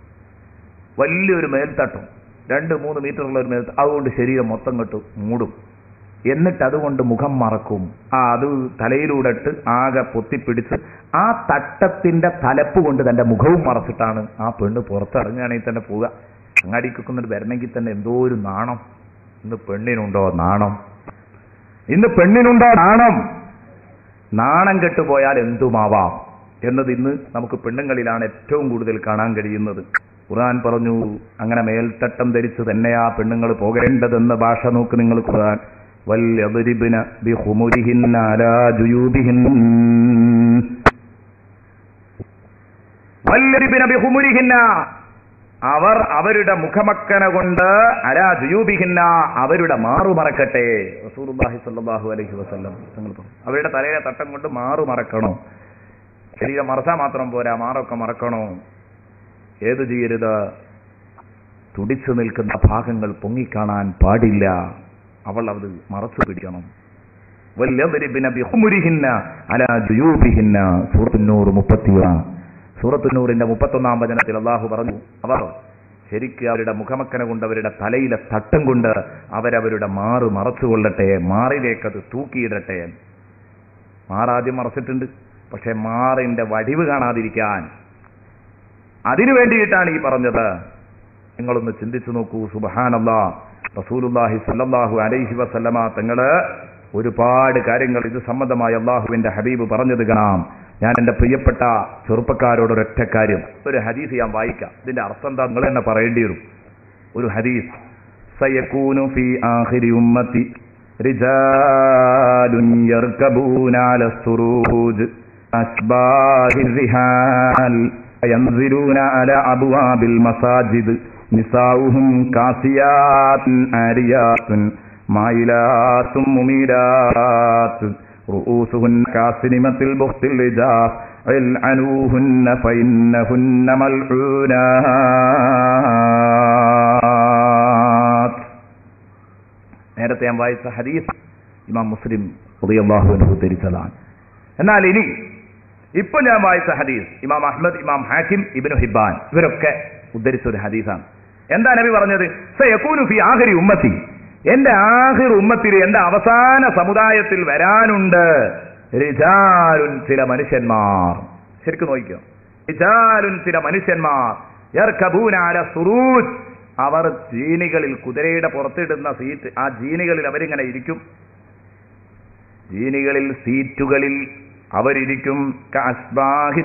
വലിയൊരു മേൽത്തട്ടം രണ്ട് മൂന്ന് മീറ്ററുള്ള ഒരു മേൽത്തട്ടം അതുകൊണ്ട് ശരീരം മൊത്തം കെട്ട് മൂടും എന്നിട്ട് അതുകൊണ്ട് മുഖം മറക്കും ആ അത് തലയിലൂടെ ഇട്ട് ആകെ പൊത്തിപ്പിടിച്ച് ആ തട്ടത്തിന്റെ തലപ്പ് കൊണ്ട് തന്റെ മുഖവും മറച്ചിട്ടാണ് ആ പെണ്ണ് പുറത്തിറങ്ങുകയാണെങ്കിൽ തന്നെ പോവുക അങ്ങാടിക്കൊക്കെ വരണമെങ്കിൽ തന്നെ എന്തോ ഒരു നാണം ഇന്ന് പെണ്ണിനുണ്ടോ നാണം ഇന്ന് പെണ്ണിനുണ്ടോ നാണം നാണം കെട്ടുപോയാൽ എന്തുമാവാം എന്നത് ഇന്ന് നമുക്ക് പെണ്ണുങ്ങളിലാണ് ഏറ്റവും കൂടുതൽ കാണാൻ കഴിയുന്നത് ഖുർആൻ പറഞ്ഞു അങ്ങനെ മേൽത്തട്ടം ധരിച്ച് തന്നെയാ പെണ്ണുങ്ങൾ പോകേണ്ടതെന്ന ഭാഷ നോക്ക് നിങ്ങൾ ഖുർആൻ വല്യദ്രിബ്ന ബിഖുമുരിഹിന്ന അലാ ജുയൂബിഹിൻ വല്യദ്രിബ്ന ബിഖുമുരിഹിന്ന അവർ അവരുടെ മുഖമക്കന കൊണ്ട് അലാ ജുയൂബിഹിന്ന അവരുടെ മാറു മറക്കട്ടെ റസൂലുള്ളാഹി സ്വല്ലല്ലാഹു അലൈഹി വസല്ലം തങ്ങൾ പറഞ്ഞു അവരുടെ തലയിലെ തട്ടം കൊണ്ട് മാറു മറക്കണോ ശരീരം മറച്ചാൽ മാത്രം പോരാ മാറൊക്കെ മറക്കണോ ഏത് ചെയ്യരുത് തുടിച്ചു നിൽക്കുന്ന ഭാഗങ്ങൾ പൊങ്ങിക്കാണാൻ പാടില്ല അവൾ അത് മറച്ചു പിടിക്കണം വല്ലവരിബിന ബിഹുമുരിഹിന്ന അലാ ജുയൂബിഹിന്ന സൂറത്തുന്നൂർ മുപ്പത്തിയൊന്ന് സൂറത്തുന്നൂറിന്റെ മുപ്പത്തൊന്നാം വചനത്തിൽ അള്ളാഹു പറഞ്ഞു അവർ ശരിക്ക് അവരുടെ മുഖമക്കന കൊണ്ട് അവരുടെ തലയിലെ തട്ടം കൊണ്ട് അവരവരുടെ മാറ് മറച്ചുകൊള്ളട്ടെ മാറിലേക്ക് അത് തൂക്കിയിടട്ടെ മാറാദ്യം മറച്ചിട്ടുണ്ട് പക്ഷെ മാറിന്റെ വടിവ് കാണാതിരിക്കാൻ അതിനു വേണ്ടിയിട്ടാണ് ഈ പറഞ്ഞത് നിങ്ങളൊന്ന് ചിന്തിച്ചു നോക്കൂ സുബഹാനല്ലാ റസൂലുല്ലാഹി സല്ലല്ലാഹു അലൈഹി വസല്ലമ തങ്ങള് ഒരുപാട് കാര്യങ്ങൾ ഇത് സംബന്ധമായി അള്ളാഹുവിന്റെ ഹബീബ് പറഞ്ഞത് കാണാം ഞാൻ എന്റെ പ്രിയപ്പെട്ട ചെറുപ്പക്കാരോട് ഒരൊറ്റ കാര്യം ഒരു ഹദീസ് ഞാൻ വായിക്കാം ഇതിന്റെ അർത്ഥം എന്താ നിങ്ങൾ തന്നെ പറയേണ്ടി വരും ഒരു ഹദീസ് സയക്കൂനു ഫി ആഖിരി ഉമ്മത്തി رجال يركبون على السروج أشباه الرحال ينزلون على أبواب المساجد നിസാഉഹും കാസിയാത്തുൻ ആരിയാത്തുൻ മായിലാത്തും മുമീലാത്ത് رؤوسهن كاسنمة البخت اللجاف العنوهن فإنهن ملعونات നേരത്തെ ഞാൻ വായിച്ച ഹദീസ് ഇമാം മുസ്ലിം ഉദയല്ലാഹുവിന് ഉദ്ധരിച്ചതാണ് എന്നാൽ ഇനി ഇപ്പൊ ഞാൻ വായിച്ച ഹദീസ് ഇമാം അഹ്മദ് ഇമാം ഹാക്കിം ഇബിനു ഹിബാൻ ഇവരൊക്കെ ഉദ്ധരിച്ച ഒരു ഹദീസാണ് എന്താ നബി പറഞ്ഞത് സയക്കൂനു ഫി ആഖിരി ഉമ്മത്തി എന്റെ ആഹിർ ഉമ്മത്തിൽ എന്റെ അവസാന സമുദായത്തിൽ വരാനുണ്ട് റിജാലുൻ ചില മനുഷ്യന്മാർ ശരിക്കും നോക്കിക്കോ റിജാലുൻ ചില മനുഷ്യന്മാർ യർക്കബൂന അല സുറൂജ് അവർ ജീനികളിൽ കുതിരയുടെ പുറത്തിടുന്ന സീറ്റ് ആ ജീനികളിൽ അവരിങ്ങനെ ഇരിക്കും ജീനികളിൽ സീറ്റുകളിൽ അവരിരിക്കും കഅസ്ബാഹിർ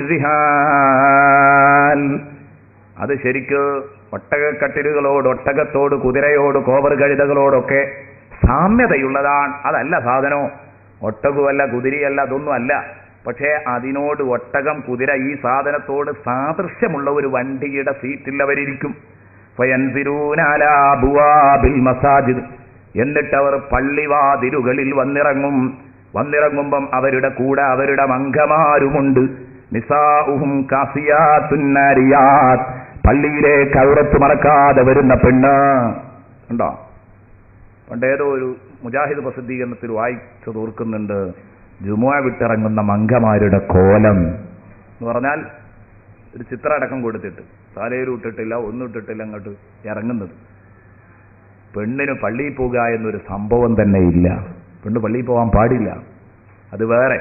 റിഹാൽ. അത് ശരിക്ക് ഒട്ടകക്കട്ടിലുകളോട് ഒട്ടകത്തോട് കുതിരയോട് കോവർ കഴുതകളോടൊക്കെ സാമ്യതയുള്ളതാണ് അതല്ല സാധനോ ഒട്ടകുമല്ല കുതിരയല്ല അതൊന്നും അല്ല പക്ഷേ അതിനോട് ഒട്ടകം കുതിര ഈ സാധനത്തോട് സാദൃശ്യമുള്ള ഒരു വണ്ടിയുടെ സീറ്റിൽ അവരിയ്ക്കും ഫയൻസിരൂന അലാ അബ്വാബിൽ മസാജിദ് എന്നിട്ട് അവർ പള്ളിവാതിലുകളിൽ വന്നിറങ്ങും വന്നിറങ്ങുമ്പം അവരുടെ കൂടെ അവരുടെ മംഗമാരുമുണ്ട് നിസാഉഹും കാസിയാത്തുന്നാരിയാത്ത് പള്ളിയിലേക്ക് ഔറത്ത് മറക്കാതെ വരുന്ന പെണ്ണ് ഉണ്ടോ പണ്ടേതോ ഒരു മുജാഹിദ് പ്രസിദ്ധീകരണത്തിൽ വായിച്ചത് ഓർക്കുന്നുണ്ട് ജുമുഅ വിട്ടിറങ്ങുന്ന മംഗമാരുടെ കോലം എന്ന് പറഞ്ഞാൽ ഒരു ചിത്രം അടക്കം കൊടുത്തിട്ട് തലയിൽ ഇട്ടിട്ടില്ല ഒന്നും ഇട്ടിട്ടില്ല അങ്ങോട്ട് ഇറങ്ങുന്നത് പെണ്ണിന് പള്ളിയിൽ പോകുക എന്നൊരു സംഭവം തന്നെ ഇല്ല പെണ്ണ് പള്ളിയിൽ പോകാൻ പാടില്ല അത് വേറെ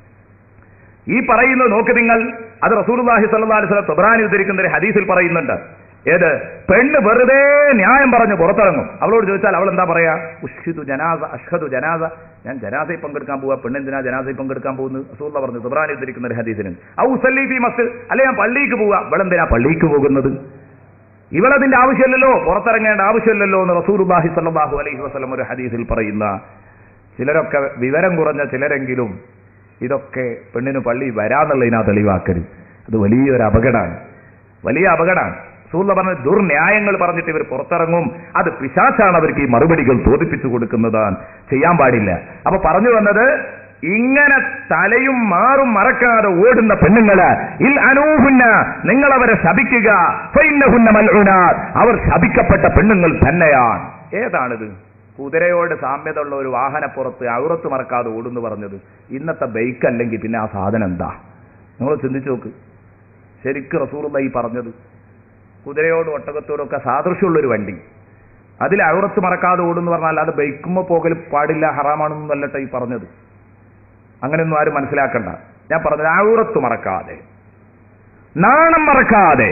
ഈ പറയുന്നത് നോക്ക് നിങ്ങൾ അത് റസൂലുള്ളാഹി സ്വല്ലല്ലാഹു അലൈഹി വസല്ലം തൊബ്രാനി ഉദ്ധരിക്കുന്ന ഒരു ഹദീസിൽ പറയുന്നുണ്ട് ഏത് പെണ്ണ് വെറുതെ ന്യായം പറഞ്ഞ് പുറത്തിറങ്ങും അവളോട് ചോദിച്ചാൽ അവൾ എന്താ പറയാ ഉഷ്ഹിദു ജനാസ അഷ്ഹദു ജനാസ ഞാൻ ജനാസയിൽ പങ്കെടുക്കാൻ പോവാ പെണ്ണെന്തിനാ ജനാസയിൽ പങ്കെടുക്കാൻ പോകുന്നത് റസൂലുള്ള പറഞ്ഞു തൊബ്രാനി ഉദ്ധരിക്കുന്ന ഒരു ഹദീസിന് ഔ സല്ലീഫി മസ്ജിദ് അല്ലെ ഞാൻ പള്ളിക്ക് പോവാ ഇവളെന്തിനാ പള്ളിക്ക് പോകുന്നത് ഇവളതിന്റെ ആവശ്യമില്ലല്ലോ പുറത്തിറങ്ങേണ്ട ആവശ്യമില്ലല്ലോ എന്ന് റസൂലുള്ളാഹി സ്വല്ലല്ലാഹു അലൈഹി വസല്ലം ഒരു ഹദീസിൽ പറയുന്ന ചിലരൊക്കെ വിവരം കുറഞ്ഞ ചിലരെങ്കിലും ഇതൊക്കെ പെണ്ണിന് പള്ളി വരാന്നുള്ളതിനാ തെളിവാക്കരുത് അത് വലിയൊരു അപകടമാണ് വലിയ അപകടമാണ് സൂള്ള പറഞ്ഞ ദുർന്യായങ്ങൾ പറഞ്ഞിട്ട് ഇവർ പുറത്തിറങ്ങും അത് പിശാച്ചാണ് അവർക്ക് ഈ മറുപടികൾ തോന്നിപ്പിച്ചു കൊടുക്കുന്നതാണ് ചെയ്യാൻ പാടില്ല അപ്പൊ പറഞ്ഞു വന്നത് ഇങ്ങനെ തലയും മാറും മറക്കാതെ ഓടുന്ന പെണ്ണുങ്ങള് ഇൽ അനൂഹുന്ന നിങ്ങൾ അവരെ ശപിക്കുക ഫൈന്നഹുന്ന മൽഉനാത്ത്. അവർ ശപിക്കപ്പെട്ട പെണ്ണുങ്ങൾ തന്നെയാണ് ഏതാണിത് കുതിരയോട് സാമ്യതയുള്ള ഒരു വാഹനപ്പുറത്ത് ഔറത്ത് മറക്കാതെ ഓടുന്നു പറഞ്ഞത് ഇന്നത്തെ ബൈക്ക് അല്ലെങ്കിൽ പിന്നെ ആ സാധനം എന്താ നിങ്ങൾ ചിന്തിച്ചു നോക്ക് ശരിക്കും റസൂറുള്ള ഈ പറഞ്ഞത് കുതിരയോടും ഒട്ടകത്തോടും ഒക്കെ സാദൃശ്യമുള്ള ഒരു വണ്ടി അതിൽ ഔറത്ത് മറക്കാതെ ഓടുന്നു പറഞ്ഞാൽ അത് ബൈക്കുമ്പോ പോകൽ പാടില്ല ഹറാമാണെന്നും അല്ലട്ടെ ഈ പറഞ്ഞത് അങ്ങനെയൊന്നും ആരും മനസ്സിലാക്കണ്ട ഞാൻ പറഞ്ഞത് ഔറത്ത് മറക്കാതെ നാണം മറക്കാതെ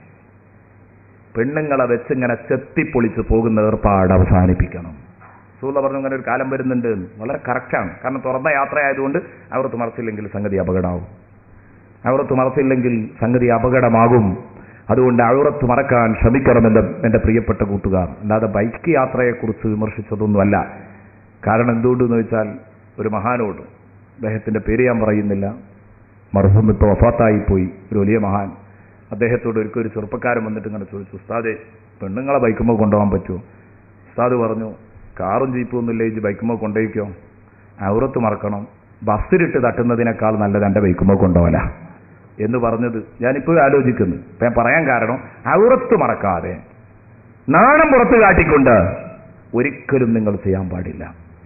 പെണ്ണുങ്ങളെ വെച്ചിങ്ങനെ ചെത്തിപ്പൊളിച്ച് പോകുന്ന ഏർപ്പാട് അവസാനിപ്പിക്കണം സൂല പറഞ്ഞു അങ്ങനെ ഒരു കാലം വരുന്നുണ്ട് എന്ന്. വളരെ കറക്റ്റാണ് കാരണം തുറന്ന യാത്രയായതുകൊണ്ട് ഔറത്ത് മറച്ചില്ലെങ്കിൽ സംഗതി അപകടമാവും ഔറത്ത് മറച്ചില്ലെങ്കിൽ സംഗതി അപകടമാകും അതുകൊണ്ട് ഔറത്ത് മറക്കാൻ ശ്രമിക്കണമെന്ന് എന്റെ പ്രിയപ്പെട്ട കൂട്ടുകാർ അല്ലാതെ ബൈക്ക് യാത്രയെക്കുറിച്ച് വിമർശിച്ചതൊന്നുമല്ല കാരണം എന്തുകൊണ്ടെന്ന് വെച്ചാൽ ഒരു മഹാനോട് അദ്ദേഹത്തിന്റെ പേര് ഞാൻ പറയുന്നില്ല മർഹൂം ഇപ്പോൾ വഫാത്തായി പോയി ഒരു വലിയ മഹാൻ അദ്ദേഹത്തോട് ഒരിക്കൽ ഒരു ചെറുപ്പക്കാരൻ വന്നിട്ട് ഇങ്ങനെ ചോദിച്ചു ഉസ്താദെ പെണ്ണുങ്ങളെ ബൈക്കുമ്പോൾ കൊണ്ടുപോകാൻ പറ്റുമോ ഉസ്താദ് പറഞ്ഞു കാറും ജീപ്പും ഒന്നുമില്ല ഈ ബൈക്കുമ്പോൾ കൊണ്ടുപോയിക്കോ ഔറത്ത് മറക്കണം ബസ്സിലിട്ട് തട്ടുന്നതിനേക്കാൾ നല്ലത് എൻ്റെ ബൈക്കുമ്പോൾ കൊണ്ടുപോകല എന്ന് പറഞ്ഞത് ഞാനിപ്പോൾ ആലോചിക്കുന്നു ഇപ്പൊ ഞാൻ പറയാൻ കാരണം ഔറത്ത് മറക്കാതെ നാണം പുറത്ത് കാട്ടിക്കൊണ്ട് ഒരിക്കലും നിങ്ങൾ ചെയ്യാൻ പാടില്ല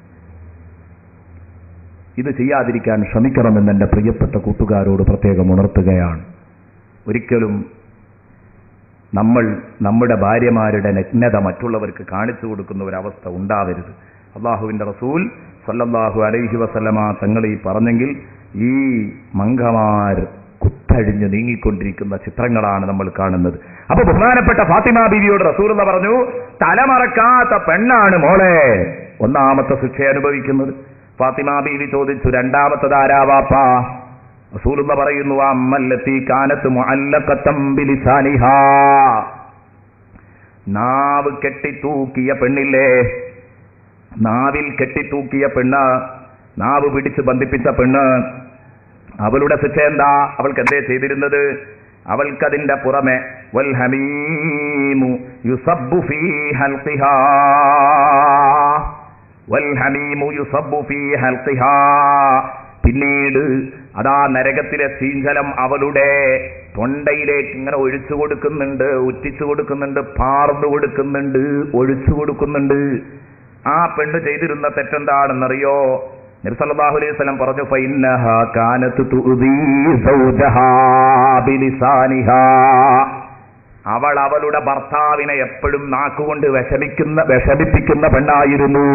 ഇത് ചെയ്യാതിരിക്കാൻ ശ്രമിക്കണമെന്ന് എൻ്റെ പ്രിയപ്പെട്ട കൂട്ടുകാരോട് പ്രത്യേകം ഉണർത്തുകയാണ് ഒരിക്കലും നമ്മൾ നമ്മുടെ ഭാര്യമാരുടെ നഗ്നത മറ്റുള്ളവർക്ക് കാണിച്ചു കൊടുക്കുന്ന ഒരവസ്ഥ ഉണ്ടാവരുത് അള്ളാഹുവിന്റെ റസൂൽ സല്ലല്ലാഹു അലൈഹി വസല്ലമ തങ്ങൾ ഈ പറഞ്ഞെങ്കിൽ ഈ മംഗമാർ കുത്തഴിഞ്ഞ് നീങ്ങിക്കൊണ്ടിരിക്കുന്ന ചിത്രങ്ങളാണ് നമ്മൾ കാണുന്നത് അപ്പൊ ബഹുമാനപ്പെട്ട ഫാത്തിമ ബീവിയോട് റസൂൽ എന്ന് പറഞ്ഞു തലമറക്കാത്ത പെണ്ണാണ് മോളെ ഒന്നാമത്തെ ശിക്ഷ അനുഭവിക്കുന്നത് ഫാത്തിമ ബീവി ചോദിച്ചു രണ്ടാമത്തത് ആരാവാപ്പാ റസൂലുള്ള പറയുന്നു അമ്മല്ലത്തി കാനത്ത് മുഅല്ലഖത്തം ബിലിസാനിഹാ നാവ് കെട്ടിത്തൂക്കിയ പെണ്ണില്ലേ നാവിൽ കെട്ടിത്തൂക്കിയ പെണ്ണ് നാവ് പിടിച്ച് ബന്ധിപ്പിച്ച പെണ്ണ് അവളുടെ ശിക്ഷ എന്താ അവൾക്ക് എന്തേ ചെയ്തിരുന്നത് അവൾക്കതിന്റെ പുറമെ വൽ ഹമീമു യുസബ്ബു ഫീ ഹൽഖിഹാ വൽ ഹമീമു യുസബ്ബു ഫീ ഹൽഖിഹാ പിന്നീട് അതാ നരകത്തിലെ ശീങ്കലം അവളുടെ തൊണ്ടയിലേക്ക് ഇങ്ങനെ ഒഴിച്ചു കൊടുക്കുന്നുണ്ട് ഉറ്റിച്ചു കൊടുക്കുന്നുണ്ട് പാർന്നു കൊടുക്കുന്നുണ്ട് ഒഴിച്ചു കൊടുക്കുന്നുണ്ട് ആ പെണ്ണ് ചെയ്തിരുന്ന തെറ്റെന്താണെന്നറിയോ നബിസല്ലാഹു അലൈഹി സ്വലം പറഞ്ഞു ഫൈന്നഹ കാനത്ത് തുഅ്ദീ സൗജഹാ ബിലിസാനിഹാ അവൾ അവളുടെ ഭർത്താവിനെ എപ്പോഴും നാക്കുകൊണ്ട് വിഷമിക്കുന്ന വിഷമിപ്പിക്കുന്ന പെണ്ണായിരുന്നു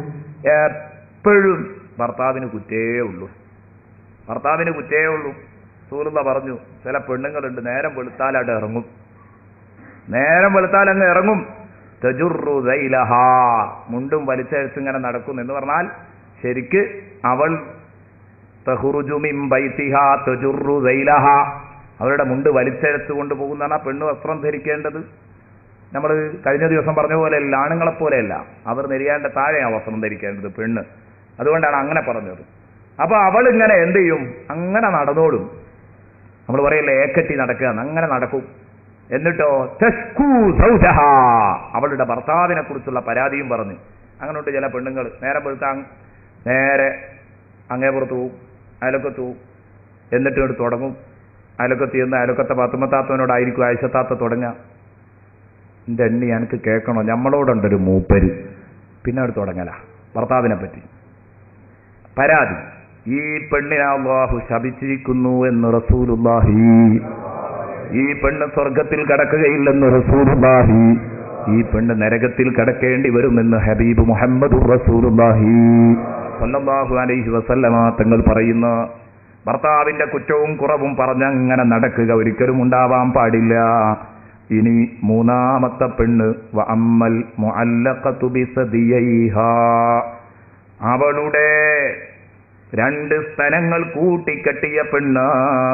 എപ്പോഴും ഭർത്താവിന് കുറ്റേ ഉള്ളൂ ഭർത്താവിന് കുറ്റേ ഉള്ളൂ സൂറുന്ന പറഞ്ഞു ചില പെണ്ണുങ്ങളുണ്ട് നേരം വെളുത്താലായിട്ട് ഇറങ്ങും നേരം വെളുത്താൽ അങ്ങ് ഇറങ്ങും തെജുറു ദൈലഹാ മുണ്ടും വലിച്ചഴിച്ച് ഇങ്ങനെ നടക്കും എന്ന് പറഞ്ഞാൽ ശരിക്ക് അവൾ തഹുറുജുമിം ബൈത്തിഹാ തെജുറു ദൈലഹ അവരുടെ മുണ്ട് വലിച്ചഴച്ച് കൊണ്ട് പോകുന്നതാണ് ആ പെണ്ണ് വസ്ത്രം ധരിക്കേണ്ടത് നമ്മൾ കഴിഞ്ഞ ദിവസം പറഞ്ഞ പോലെയല്ല ആണുങ്ങളെ പോലെയല്ല അവർ നെരിയാണ്ട് താഴെയാണ് വസ്ത്രം ധരിക്കേണ്ടത് പെണ്ണ് അതുകൊണ്ടാണ് അങ്ങനെ പറഞ്ഞത് അപ്പൊ അവൾ ഇങ്ങനെ എന്ത് ചെയ്യും അങ്ങനെ നടന്നോളും നമ്മൾ പറയല്ലേ ഏക്കറ്റി നടക്കുക അങ്ങനെ നടക്കും എന്നിട്ടോ തെസ്കൂ സൗജഹ അവളുടെ ഭർത്താവിനെ കുറിച്ചുള്ള പരാതിയും പറഞ്ഞു അങ്ങനെയുണ്ട് ചില പെണ്ണുങ്ങൾ നേരെ വെളുത്താൻ നേരെ അങ്ങേപ്പുറത്ത് പോവും അയലക്കത്ത് പോവും എന്നിട്ട് ഇങ്ങോട്ട് തുടങ്ങും അയലക്കത്ത് ചെന്ന് അയലക്കത്തെ പത്തുമത്താത്തവനോടായിരിക്കും ആയിഷത്താത്ത തുടങ്ങുക എന്റെ എണ്ണി എനിക്ക് കേൾക്കണോ നമ്മളോടുണ്ടൊരു മൂപ്പര് പിന്നെ അവിടെ തുടങ്ങല ഭർത്താവിനെ പറ്റി പരാതി ഈ പെണ്ണിനെ അള്ളാഹു ശപിച്ചിരിക്കുന്നു എന്ന് റസൂലുല്ലാഹി ഈ പെണ്ണ് സ്വർഗത്തിൽ കടക്കുകയില്ലെന്ന് റസൂലുല്ലാഹി ഈ പെണ്ണ് നരകത്തിൽ കടക്കേണ്ടി വരുമെന്ന് ഹബീബ് മുഹമ്മദ് റസൂലുല്ലാഹി സല്ലല്ലാഹു അലൈഹി വസല്ലമ തങ്ങൾ പറയുന്ന ഭർത്താവിന്റെ കുറ്റവും കുറവും പറഞ്ഞങ്ങനെ നടക്കുക ഒരിക്കലും ഉണ്ടാവാൻ പാടില്ല ഇനി മൂന്നാമത്തെ പെണ്ണ് വ അമ്മൽ മുഅല്ലഖതു ബിസദിയൈഹാ അവളുടെ രണ്ട് സ്ഥലങ്ങൾ കൂട്ടിക്കെട്ടിയ പെണ്ണ്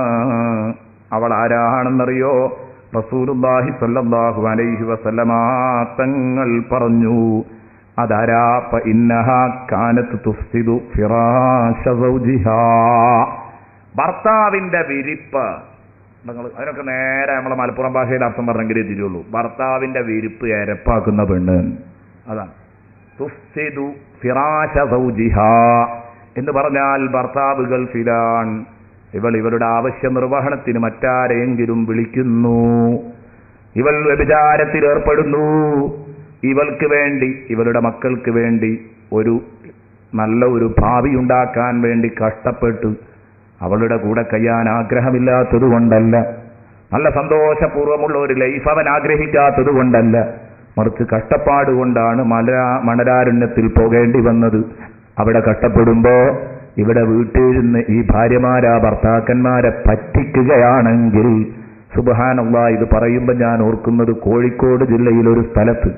അവൾ ആരാണെന്നറിയോ റസൂലുല്ലാഹി സല്ലല്ലാഹു അലൈഹി വസല്ലമ തങ്ങൾ പറഞ്ഞു അതാരാ ഫ ഇന്നഹ കാനത്ത് തുഫ്സിദു ഫിറാശ സൗജിഹാ ഭർത്താവിന്റെ വിരിപ്പ് നിങ്ങൾ അതിനൊക്കെ നേരെ നമ്മളെ മലപ്പുറം ഭാഷയുടെ അർത്ഥം പറഞ്ഞെങ്കിലേ തിരിയുള്ളൂ ഭർത്താവിന്റെ വിരിപ്പ് എരപ്പാക്കുന്ന പെണ്ണ് അതാണ് തുഫ്സിദു ഫിറാശ സൗജിഹാ എന്ന് പറഞ്ഞാൽ ഭർത്താവ് ഗൾഫിലാൻ ഇവൾ ഇവരുടെ ആവശ്യ നിർവഹണത്തിന് മറ്റാരെങ്കിലും വിളിക്കുന്നു ഇവൾ വ്യഭിചാരത്തിൽ ഏർപ്പെടുന്നു ഇവൾക്ക് വേണ്ടി ഇവളുടെ മക്കൾക്ക് വേണ്ടി ഒരു നല്ല ഒരു ഭാവി ഉണ്ടാക്കാൻ വേണ്ടി കഷ്ടപ്പെട്ടു അവളുടെ കൂടെ കഴിയാൻ ആഗ്രഹമില്ലാത്തത് കൊണ്ടല്ല നല്ല സന്തോഷപൂർവ്വമുള്ള ഒരു ലൈഫ് അവൻ ആഗ്രഹിക്കാത്തത് കൊണ്ടല്ല മറിച്ച് കഷ്ടപ്പാട് കൊണ്ടാണ് മല മണരാരണ്യത്തിൽ പോകേണ്ടി വന്നത് അവിടെ കഷ്ടപ്പെടുമ്പോ ഇവിടെ വീട്ടിലിരുന്ന് ഈ ഭാര്യമാരാ ഭർത്താക്കന്മാരെ പറ്റിക്കുകയാണെങ്കിൽ സുബഹാനല്ല ഇത് പറയുമ്പോൾ ഞാൻ ഓർക്കുന്നത് കോഴിക്കോട് ജില്ലയിലൊരു സ്ഥലത്ത്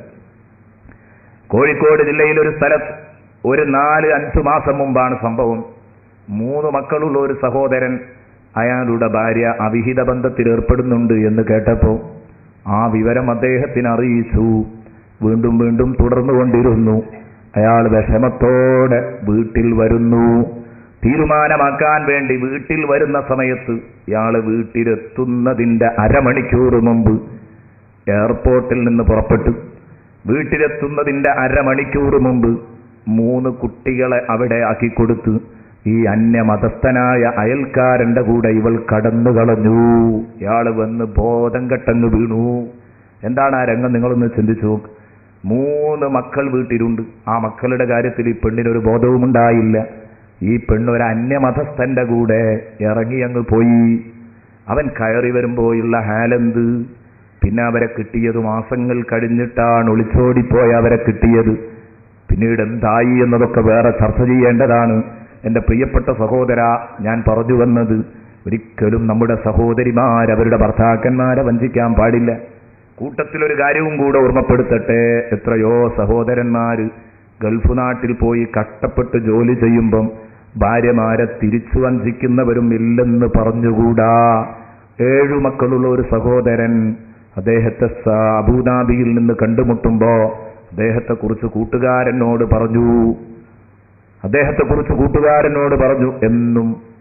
കോഴിക്കോട് ജില്ലയിലൊരു സ്ഥലത്ത് ഒരു നാല് അഞ്ചു മാസം മുമ്പാണ് സംഭവം മൂന്ന് മക്കളുള്ള ഒരു സഹോദരൻ അയാളുടെ ഭാര്യ അവിഹിത ബന്ധത്തിൽ ഏർപ്പെടുന്നുണ്ട് എന്ന് കേട്ടപ്പോൾ ആ വിവരം അദ്ദേഹത്തിന് അറിയിച്ചു വീണ്ടും വീണ്ടും തുടർന്നുകൊണ്ടിരുന്നു അയാൾ വിഷമത്തോടെ വീട്ടിൽ വരുന്നു തീരുമാനമാക്കാൻ വേണ്ടി വീട്ടിൽ വരുന്ന സമയത്ത് ഇയാൾ വീട്ടിലെത്തുന്നതിന്റെ അരമണിക്കൂർ മുമ്പ് എയർപോർട്ടിൽ നിന്ന് പുറപ്പെട്ടു വീട്ടിലെത്തുന്നതിന്റെ അരമണിക്കൂർ മുമ്പ് മൂന്ന് കുട്ടികളെ അവിടെ ആക്കിക്കൊടുത്ത് ഈ അന്യമതസ്ഥനായ അയൽക്കാരന്റെ കൂടെ ഇവൾ കടന്നു കളഞ്ഞു ഇയാള് വന്ന് ബോധം കെട്ടങ്ങ് വീണു എന്താണ് ആ രംഗം നിങ്ങളൊന്ന് ചിന്തിച്ചു നോക്ക് മൂന്ന് മക്കൾ വീട്ടിലുണ്ട് ആ മക്കളുടെ കാര്യത്തിൽ ഈ പെണ്ണിനൊരു ബോധവും ഉണ്ടായില്ല ഈ പെണ്ണ് ഒരു അന്യമതസ്ഥന്റെ കൂടെ ഇറങ്ങി അങ്ങ് പോയി അവൻ കയറി വരുമ്പോഴുള്ള ഹാലെന്ത് പിന്നെ അവരെ കിട്ടിയത് മാസങ്ങൾ കഴിഞ്ഞിട്ടാണ് ഒളിച്ചോടിപ്പോയ അവരെ കിട്ടിയത് പിന്നീട് എന്തായി എന്നതൊക്കെ വേറെ ചർച്ച ചെയ്യേണ്ടതാണ് എന്റെ പ്രിയപ്പെട്ട സഹോദര ഞാൻ പറഞ്ഞു വന്നത് ഒരിക്കലും നമ്മുടെ സഹോദരിമാർ അവരുടെ ഭർത്താക്കന്മാരെ വഞ്ചിക്കാൻ പാടില്ല കൂട്ടത്തിലൊരു കാര്യവും കൂടെ ഓർമ്മപ്പെടുത്തട്ടെ എത്രയോ സഹോദരന്മാര് ഗൾഫ് നാട്ടിൽ പോയി കഷ്ടപ്പെട്ട് ജോലി ചെയ്യുമ്പം ഭാര്യമാരെ തിരിച്ചു വഞ്ചിക്കുന്നവരും ഇല്ലെന്ന് പറഞ്ഞുകൂടാ ഏഴു മക്കളുള്ള ഒരു സഹോദരൻ അദ്ദേഹത്തെ സ- അബുദാബിയിൽ നിന്ന് കണ്ടുമുട്ടുമ്പോ അദ്ദേഹത്തെ കുറിച്ച് കൂട്ടുകാരനോട് പറഞ്ഞു അദ്ദേഹത്തെ കുറിച്ച് കൂട്ടുകാരനോട് പറഞ്ഞു എന്നും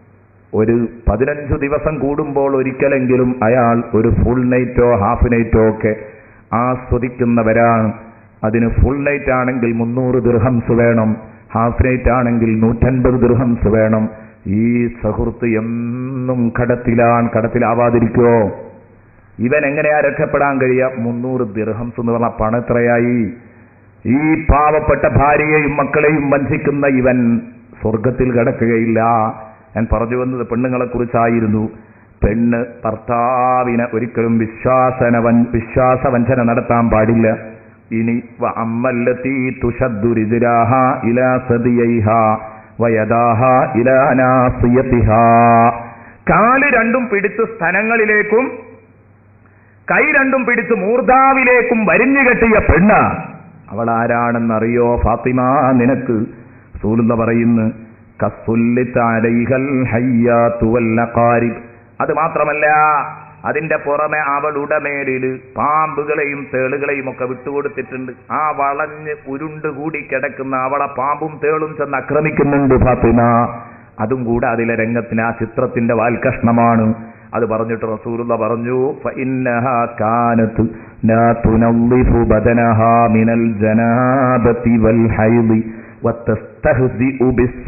ഒരു പതിനഞ്ചു ദിവസം കൂടുമ്പോൾ ഒരിക്കലെങ്കിലും അയാൾ ഒരു ഫുൾ നൈറ്റോ ഹാഫ് നൈറ്റോ ഒക്കെ ആസ്വദിക്കുന്നവരാണ് അതിന് ഫുൾ നൈറ്റ് ആണെങ്കിൽ മുന്നൂറ് ദിർഹംസ് വേണം ഹാഫ് നൈറ്റ് ആണെങ്കിൽ നൂറ്റൻപത് ദിർഹംസ് വേണം ഈ സുഹൃത്ത് എന്നും കടത്തിലാണ് കടത്തിലാവാതിരിക്കുമോ ഇവൻ എങ്ങനെയാ രക്ഷപ്പെടാൻ കഴിയുക മുന്നൂറ് ദിർഹംസ് എന്ന് പറഞ്ഞ പണം എത്രയായി ഈ പാവപ്പെട്ട ഭാര്യയെയും മക്കളെയും വഞ്ചിക്കുന്ന ഇവൻ സ്വർഗത്തിൽ കിടക്കുകയില്ല ഞാൻ പറഞ്ഞു വന്നത് പെണ്ണുങ്ങളെ കുറിച്ചായിരുന്നു പെണ്ണ് ഭർത്താവിനെ ഒരിക്കലും വിശ്വാസന വിശ്വാസവഞ്ചന നടത്താൻ പാടില്ല ഇനി വ അമ്മല്ലത്തി തുഷദ്ദുരിദിരാഹ ഇലാ സദിയൈഹ വയദാഹ ഇലാ നാസിയതിഹ കാല് രണ്ടും പിടിച്ച് സ്ഥലങ്ങളിലേക്കും കൈ രണ്ടും പിടിച്ച് മൂർധാവിലേക്കും വരിഞ്ഞു കെട്ടിയ പെണ്ണ് അവൾ ആരാണെന്നറിയോ ഫാത്തിമ നിനക്ക് സൂലുള്ള പറയുന്നു കസ്സുല്ലിത്തലൈഹൽ ഹയ്യാത്തു വല്ലഖാരിബ് അത് മാത്രമല്ല അതിന്റെ പുറമെ അവളുടെ മേലില് പാമ്പുകളെയും തേളുകളെയും ഒക്കെ വിട്ടുകൊടുത്തിട്ടുണ്ട് ആ വളഞ്ഞ് ഉരുണ്ടുകൂടി കിടക്കുന്ന അവളെ പാമ്പും തേളും ചെന്ന് ആക്രമിക്കുന്നുണ്ട് ഫാത്തിമ അതും കൂടെ അതിലെ രംഗത്തിന് ആ ചിത്രത്തിന്റെ വാൽകഷ്ണമാണ് അത് പറഞ്ഞിട്ട് റസൂലുള്ള പറഞ്ഞു ഫഇന്നഹാ കാനത്ത് ലാ തുനള്ളിഫു ബദനഹാ മിനൽ ജനാബതി വൽ ഹൈദി വതസ്തഹ്സിഉ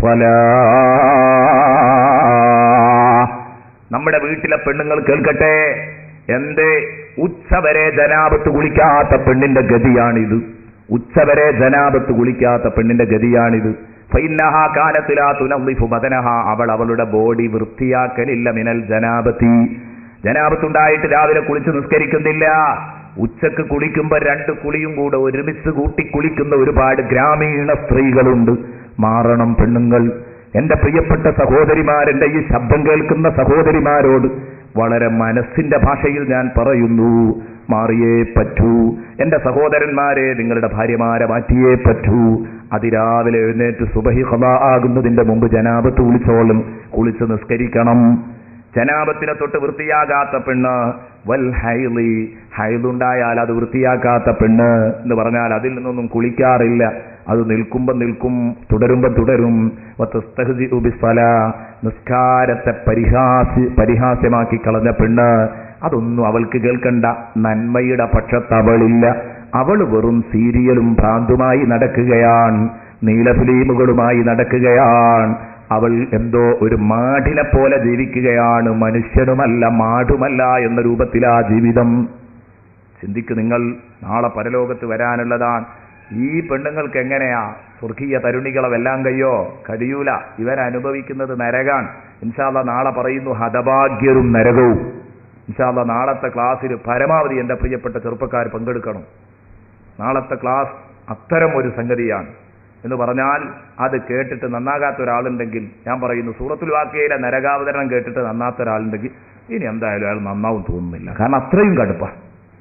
ബിസ്സലാ നമ്മുടെ വീട്ടിലെ പെണ്ണുങ്ങൾ കേൾക്കട്ടെ എന്റെ ഉച്ചവരെ ജനാപത്ത് കുളിക്കാത്ത പെണ്ണിന്റെ ഗതിയാണിത് ഉച്ചവരെ ജനാപത്ത് കുളിക്കാത്ത പെണ്ണിന്റെ ഗതിയാണിത് ഫൈനഹ കാലത്തിലാ തുനളിഫു ബദനഹ അവൾ അവളുടെ ബോഡി വൃത്തിയാക്കലില്ല മിനൽ ജനാപത്തി ജനാപത്തുണ്ടായിട്ട് രാവിലെ കുളിച്ച് നിസ്കരിക്കുന്നില്ല ഉച്ചക്ക് കുളിക്കുമ്പോ രണ്ട് കുളിയും കൂടെ ഒരുമിച്ച് കൂട്ടി കുളിക്കുന്ന ഒരുപാട് ഗ്രാമീണ സ്ത്രീകളുണ്ട് മാറണം പെണ്ണുങ്ങൾ എന്റെ പ്രിയപ്പെട്ട സഹോദരിമാർ എന്റെ ഈ ശബ്ദം കേൾക്കുന്ന സഹോദരിമാരോട് വളരെ മനസ്സിന്റെ ഭാഷയിൽ ഞാൻ പറയുന്നു മാറിയേ പറ്റൂ എന്റെ സഹോദരന്മാരെ നിങ്ങളുടെ ഭാര്യമാരെ മാറ്റിയേ പറ്റൂ അതിരാവിലെ എഴുന്നേറ്റ് സുബഹി ഖദ ആകുന്നതിന്റെ മുമ്പ് ജനാപത്ത് കുളിച്ചോളും കുളിച്ച് നിസ്കരിക്കണം ജനാപത്തിനെ തൊട്ട് വൃത്തിയാകാത്ത പെണ്ണ് വൽ ഹൈലി ഹൈലുണ്ടായാൽ അത് വൃത്തിയാക്കാത്ത പെണ്ണ് എന്ന് പറഞ്ഞാൽ അതിൽ നിന്നൊന്നും കുളിക്കാറില്ല അത് നിൽക്കുമ്പോ നിൽക്കും തുടരുമ്പോ തുടരും വതസ്തഹ്സിഉ ബിസ്സലാ. നിസ്കാരത്തെ പരിഹാസി പരിഹാസ്യമാക്കി കളഞ്ഞ പെണ്ണ് അതൊന്നും അവൾക്ക് കേൾക്കണ്ട നന്മയുടെ പക്ഷത്ത് അവളില്ല അവൾ വെറും സീരിയലും ഭ്രാന്തുമായി നടക്കുകയാണ് നീലഫിലീമുകളുമായി നടക്കുകയാണ് അവൾ എന്തോ ഒരു മാടിനെ പോലെ ജീവിക്കുകയാണ് മനുഷ്യനുമല്ല മാടുമല്ല എന്ന രൂപത്തിലാ ജീവിതം ചിന്തിക്ക് നിങ്ങൾ നാളെ പരലോകത്ത് വരാനുള്ളതാണ് ഈ പെണ്ണുങ്ങൾക്ക് എങ്ങനെയാ സ്വർഗീയ തരുണികളെ വെല്ലാൻ കഴിയോ കഴിയൂല ഇവരനുഭവിക്കുന്നത് നരകാണ് ഇൻഷാല്ല നാളെ പറയുന്നു ഹതഭാഗ്യരും നരകവും ഇൻഷാല്ല നാളത്തെ ക്ലാസ്സിൽ പരമാവധി എന്റെ പ്രിയപ്പെട്ട ചെറുപ്പക്കാർ പങ്കെടുക്കണം നാളത്തെ ക്ലാസ് അത്തരം ഒരു സംഗതിയാണ് എന്ന് പറഞ്ഞാൽ അത് കേട്ടിട്ട് നന്നാകാത്ത ഒരാളുണ്ടെങ്കിൽ ഞാൻ പറയുന്നു സൂറത്തുൽ വാക്യയിലെ നരകാവതരണം കേട്ടിട്ട് നന്നാത്ത ഒരാളുണ്ടെങ്കിൽ ഇനി എന്തായാലും അയാൾ നന്നാവും തോന്നുന്നില്ല കാരണം അത്രയും കടുപ്പാണ്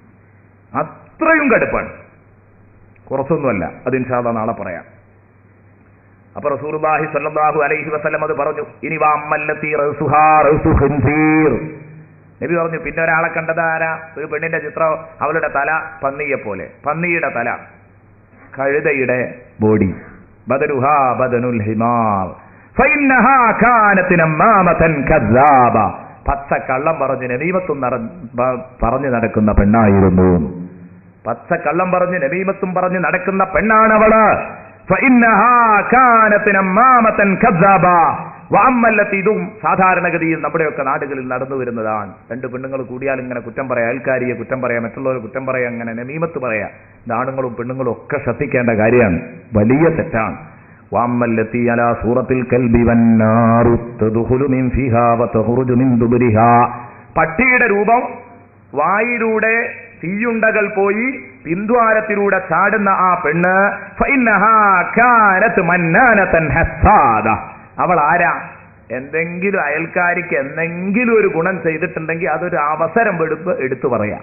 അത്രയും കടുപ്പാണ് കുറച്ചൊന്നുമല്ല അത് ഇൻഷാല്ല നാളെ പറയാം അപ്പൊ റസൂർബാഹി സല്ലല്ലാഹു അലൈഹി വസല്ലം അത് പറഞ്ഞു ഇനി വാ അമ്മല്ലത്തി റസുഹാ റസു ഖിൻസീർ നബി പറഞ്ഞു പിന്നെ ഒരാളെ കണ്ടത് ആരാ ഒരു പെണ്ണിന്റെ ചിത്രം അവളുടെ തല പന്നിയെ പോലെ പന്നിയുടെ തല കഴുതയുടെ ബോഡി ബദനുഹാ ബദനുൽ ഹിമാർ ഫൈന്നഹാ കാനത്ത് നമ്മാമതൻ കദ്ദാബ പച്ച കള്ളം പറഞ്ഞ് നബീമത്തും നട- പ- പറഞ്ഞു നടക്കുന്ന പെണ്ണായിരുന്നു പച്ച കള്ളം പറഞ്ഞ് നബീമത്തും പറഞ്ഞ് നടക്കുന്ന പെണ്ണാണ് അവള് ഫഇന്നഹാ കാനത്ത് നമ്മാമതൻ കദ്ദാബ വഅമ്മല്ലത്തി ഇതും സാധാരണഗതിയിൽ നമ്മുടെയൊക്കെ നാടുകളിൽ നടന്നു വരുന്നതാണ് രണ്ട് പെണ്ണുങ്ങൾ കൂടിയാൽ ഇങ്ങനെ കുറ്റം പറയാം അയൽക്കാരിയെ കുറ്റം പറയാം മറ്റുള്ളവരെ കുറ്റം പറയാം അങ്ങനെ നമീമത്ത് പറയാം ഇത് ആണുങ്ങളും പെണ്ണുങ്ങളും ഒക്കെ ശ്രദ്ധിക്കേണ്ട കാര്യമാണ് വലിയ തെറ്റാണ് വാമ്മല്ലത്തി അല സൂറത്തിൽ കൽബി വന്നാറു തദ്ഖുലു മിൻ ഫിഹാ വതഖ്റുജു മിൻ ദുബരിഹാ പട്ടിയുടെ രൂപം വായിലൂടെ തീയുണ്ടകൾ പോയി പിന്ദ്വാരത്തിലൂടെ ചാടുന്ന ആ പെണ്ണ് ഫഇന്നഹാ കാനത്ത് മന്നാനതൻ ഹസ്സാദ അവൾ ആരാ എന്തെങ്കിലും അയൽക്കാരിക്ക് എന്തെങ്കിലും ഒരു ഗുണം ചെയ്തിട്ടുണ്ടെങ്കിൽ അതൊരു അവസരം വെടുപ്പ് എടുത്തു പറയാം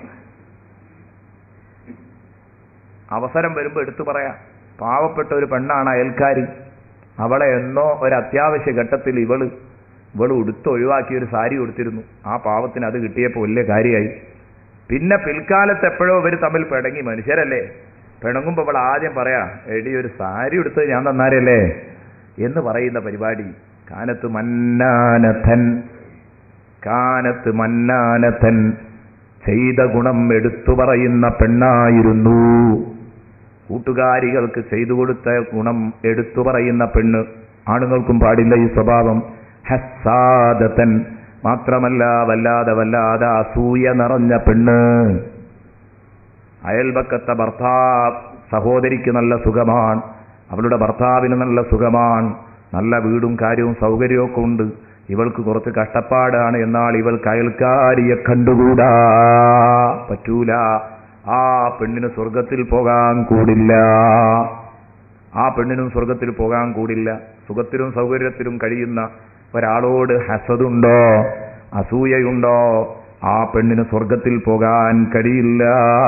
അവസരം വരുമ്പോ എടുത്തു പറയാം പാവപ്പെട്ട ഒരു പെണ്ണാണ് അയൽക്കാരി അവളെ എന്നോ ഒരു അത്യാവശ്യ ഘട്ടത്തിൽ ഇവള് ഇവള് ഉടുത്ത് ഒഴിവാക്കിയ ഒരു സാരി കൊടുത്തിരുന്നു ആ പാവത്തിന് അത് കിട്ടിയപ്പോൾ വലിയ കാര്യമായി പിന്നെ പിൽക്കാലത്ത് എപ്പോഴോ ഇവർ തമ്മിൽ പിണങ്ങി മനുഷ്യരല്ലേ പിണങ്ങുമ്പോൾ അവൾ ആദ്യം പറയാ എടി ഒരു സാരി ഉടുത്തത് ഞാൻ തന്നാരല്ലേ എന്ന് പറയുന്ന പരിപാടി കാനത്ത് മന്നാനഥൻ കാനത്ത് മന്നാനഥൻ ചെയ്ത ഗുണം എടുത്തു പറയുന്ന പെണ്ണായിരുന്നു കൂട്ടുകാരികൾക്ക് ചെയ്തു കൊടുത്ത ഗുണം എടുത്തു പറയുന്ന പെണ്ണ് ആണുങ്ങൾക്കും പാടില്ല ഈ സ്വഭാവം ഹസാദത്തൻ മാത്രമല്ല വല്ലാതെ വല്ലാതെ അസൂയ നിറഞ്ഞ പെണ്ണ് അയൽപക്കത്തെ ഭർത്താവ് സഹോദരിക്ക് നല്ല സുഖമാണ് അവളുടെ ഭർത്താവിന് നല്ല സുഖമാണ് നല്ല വീടും കാര്യവും സൗകര്യമൊക്കെ ഉണ്ട് ഇവൾക്ക് കുറച്ച് കഷ്ടപ്പാടാണ് എന്നാൽ ഇവൾക്ക് അയൽക്കാരിയെ കണ്ടുകൂടാ പറ്റൂല ആ പെണ്ണിന് സ്വർഗത്തിൽ പോകാൻ കൂടില്ല ആ പെണ്ണിനും സ്വർഗത്തിൽ പോകാൻ കൂടില്ല സുഖത്തിലും സൗകര്യത്തിലും കഴിയുന്ന ഒരാളോട് ഹസതുണ്ടോ അസൂയയുണ്ടോ ആ പെണ്ണിന് സ്വർഗത്തിൽ പോകാൻ കഴിയില്ല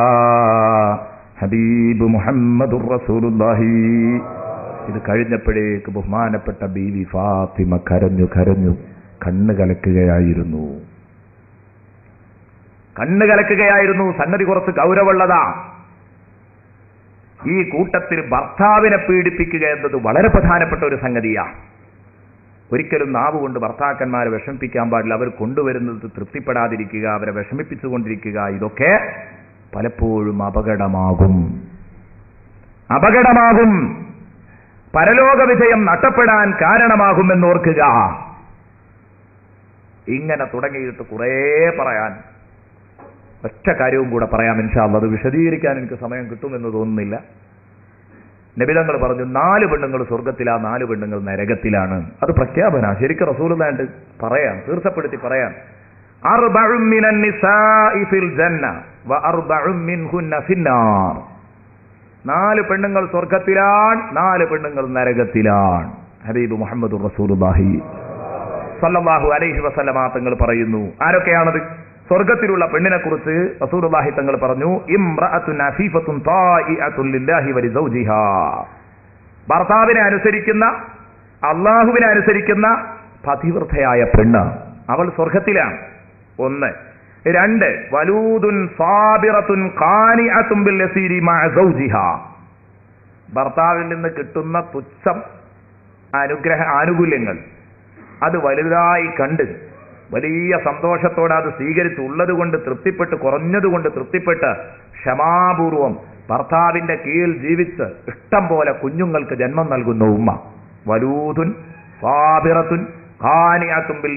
ഹബീബ് മുഹമ്മദുർ റസൂലുള്ളാഹി ഇത് കഴിഞ്ഞപ്പോഴേക്ക് ബഹുമാനപ്പെട്ട ബീവി ഫാത്തിമ കരഞ്ഞു കരഞ്ഞു കണ്ണ് കലക്കുകയായിരുന്നു കണ്ണ് കലക്കുകയായിരുന്നു സംഗതി കുറച്ച് ഗൗരവമുള്ളതാ ഈ കൂട്ടത്തിൽ ഭർത്താവിനെ പീഡിപ്പിക്കുക എന്നത് വളരെ പ്രധാനപ്പെട്ട ഒരു സംഗതിയാണ് ഒരിക്കലും നാവ് കൊണ്ട് ഭർത്താക്കന്മാരെ വിഷമിപ്പിക്കാൻ പാടില്ല അവർ കൊണ്ടുവരുന്നത് തൃപ്തിപ്പെടാതിരിക്കുക അവരെ വിഷമിപ്പിച്ചുകൊണ്ടിരിക്കുക ഇതൊക്കെ പലപ്പോഴും അപകടമാകും അപകടമാകും പരലോക വിജയം നഷ്ടപ്പെടാൻ കാരണമാകുമെന്നോർക്കുക ഇങ്ങനെ തുടങ്ങിയിട്ട് കുറേ പറയാൻ ഒറ്റ കാര്യവും കൂടെ പറയാം ഇൻഷാല്ല അത് വിശദീകരിക്കാൻ എനിക്ക് സമയം കിട്ടുമെന്ന് തോന്നുന്നില്ല നബിതങ്ങൾ പറഞ്ഞു നാല് പെണ്ണുങ്ങൾ സ്വർഗത്തിലാ നാല് പെണ്ണുങ്ങൾ നരകത്തിലാണ് അത് പ്രഖ്യാപന ശരിക്കും റസൂലുള്ളാണ്ട് പറയാം തീർച്ചപ്പെടുത്തി പറയാം അർബഉം മിനൻ നിസാഇ ഫിൽ ജന്ന വ അർബഉം മിൻഹുന്ന ഫിന്നാർ നാല് പെണ്ണുങ്ങൾ സ്വർഗത്തിലാണ് നാല് പെണ്ണുങ്ങൾ നരകത്തിലാണ് ഹബീബ് മുഹമ്മദ് റസൂലുള്ളാഹി സല്ലല്ലാഹു അലൈഹി വസല്ലമ തങ്ങൾ പറയുന്നു ആരൊക്കെയാണത് സ്വർഗത്തിലുള്ള പെണ്ണിനെ കുറിച്ച് റസൂലുള്ളാഹി തങ്ങൾ പറഞ്ഞു ഇംറഅത്തുൻ അഫീഫത്തുൻ തായിഅത്തുൻ ലില്ലാഹി വലി സൗജിഹാ ഭർത്താവിനെ അനുസരിക്കുന്ന അള്ളാഹുവിനെ അനുസരിക്കുന്ന പതിവൃദ്ധയായ പെണ്ണ് അവൾ സ്വർഗത്തിലാണ് ഒന്ന് രണ്ട് വലൂദുൻ സാബിറത്തുൻ കാനിഅത്തുൻ ബിൽ യസീരി മഅ സൗജിഹാ ഭർത്താവിൽ നിന്ന് കിട്ടുന്ന തുച്ഛം അനുഗ്രഹ ആനുകൂല്യങ്ങൾ അത് വലുതായി കണ്ട് വലിയ സന്തോഷത്തോടെ അത് സ്വീകരിച്ച് ഉള്ളത് കൊണ്ട് തൃപ്തിപ്പെട്ട് കുറഞ്ഞതുകൊണ്ട് തൃപ്തിപ്പെട്ട് ക്ഷമാപൂർവം ഭർത്താവിന്റെ കീഴിൽ ജീവിച്ച് ഇഷ്ടം പോലെ കുഞ്ഞുങ്ങൾക്ക് ജന്മം നൽകുന്ന ഉമ്മ വലൂതുൻ സാബിറത്തുൻ കാനിയാത്തുമ്പിൽ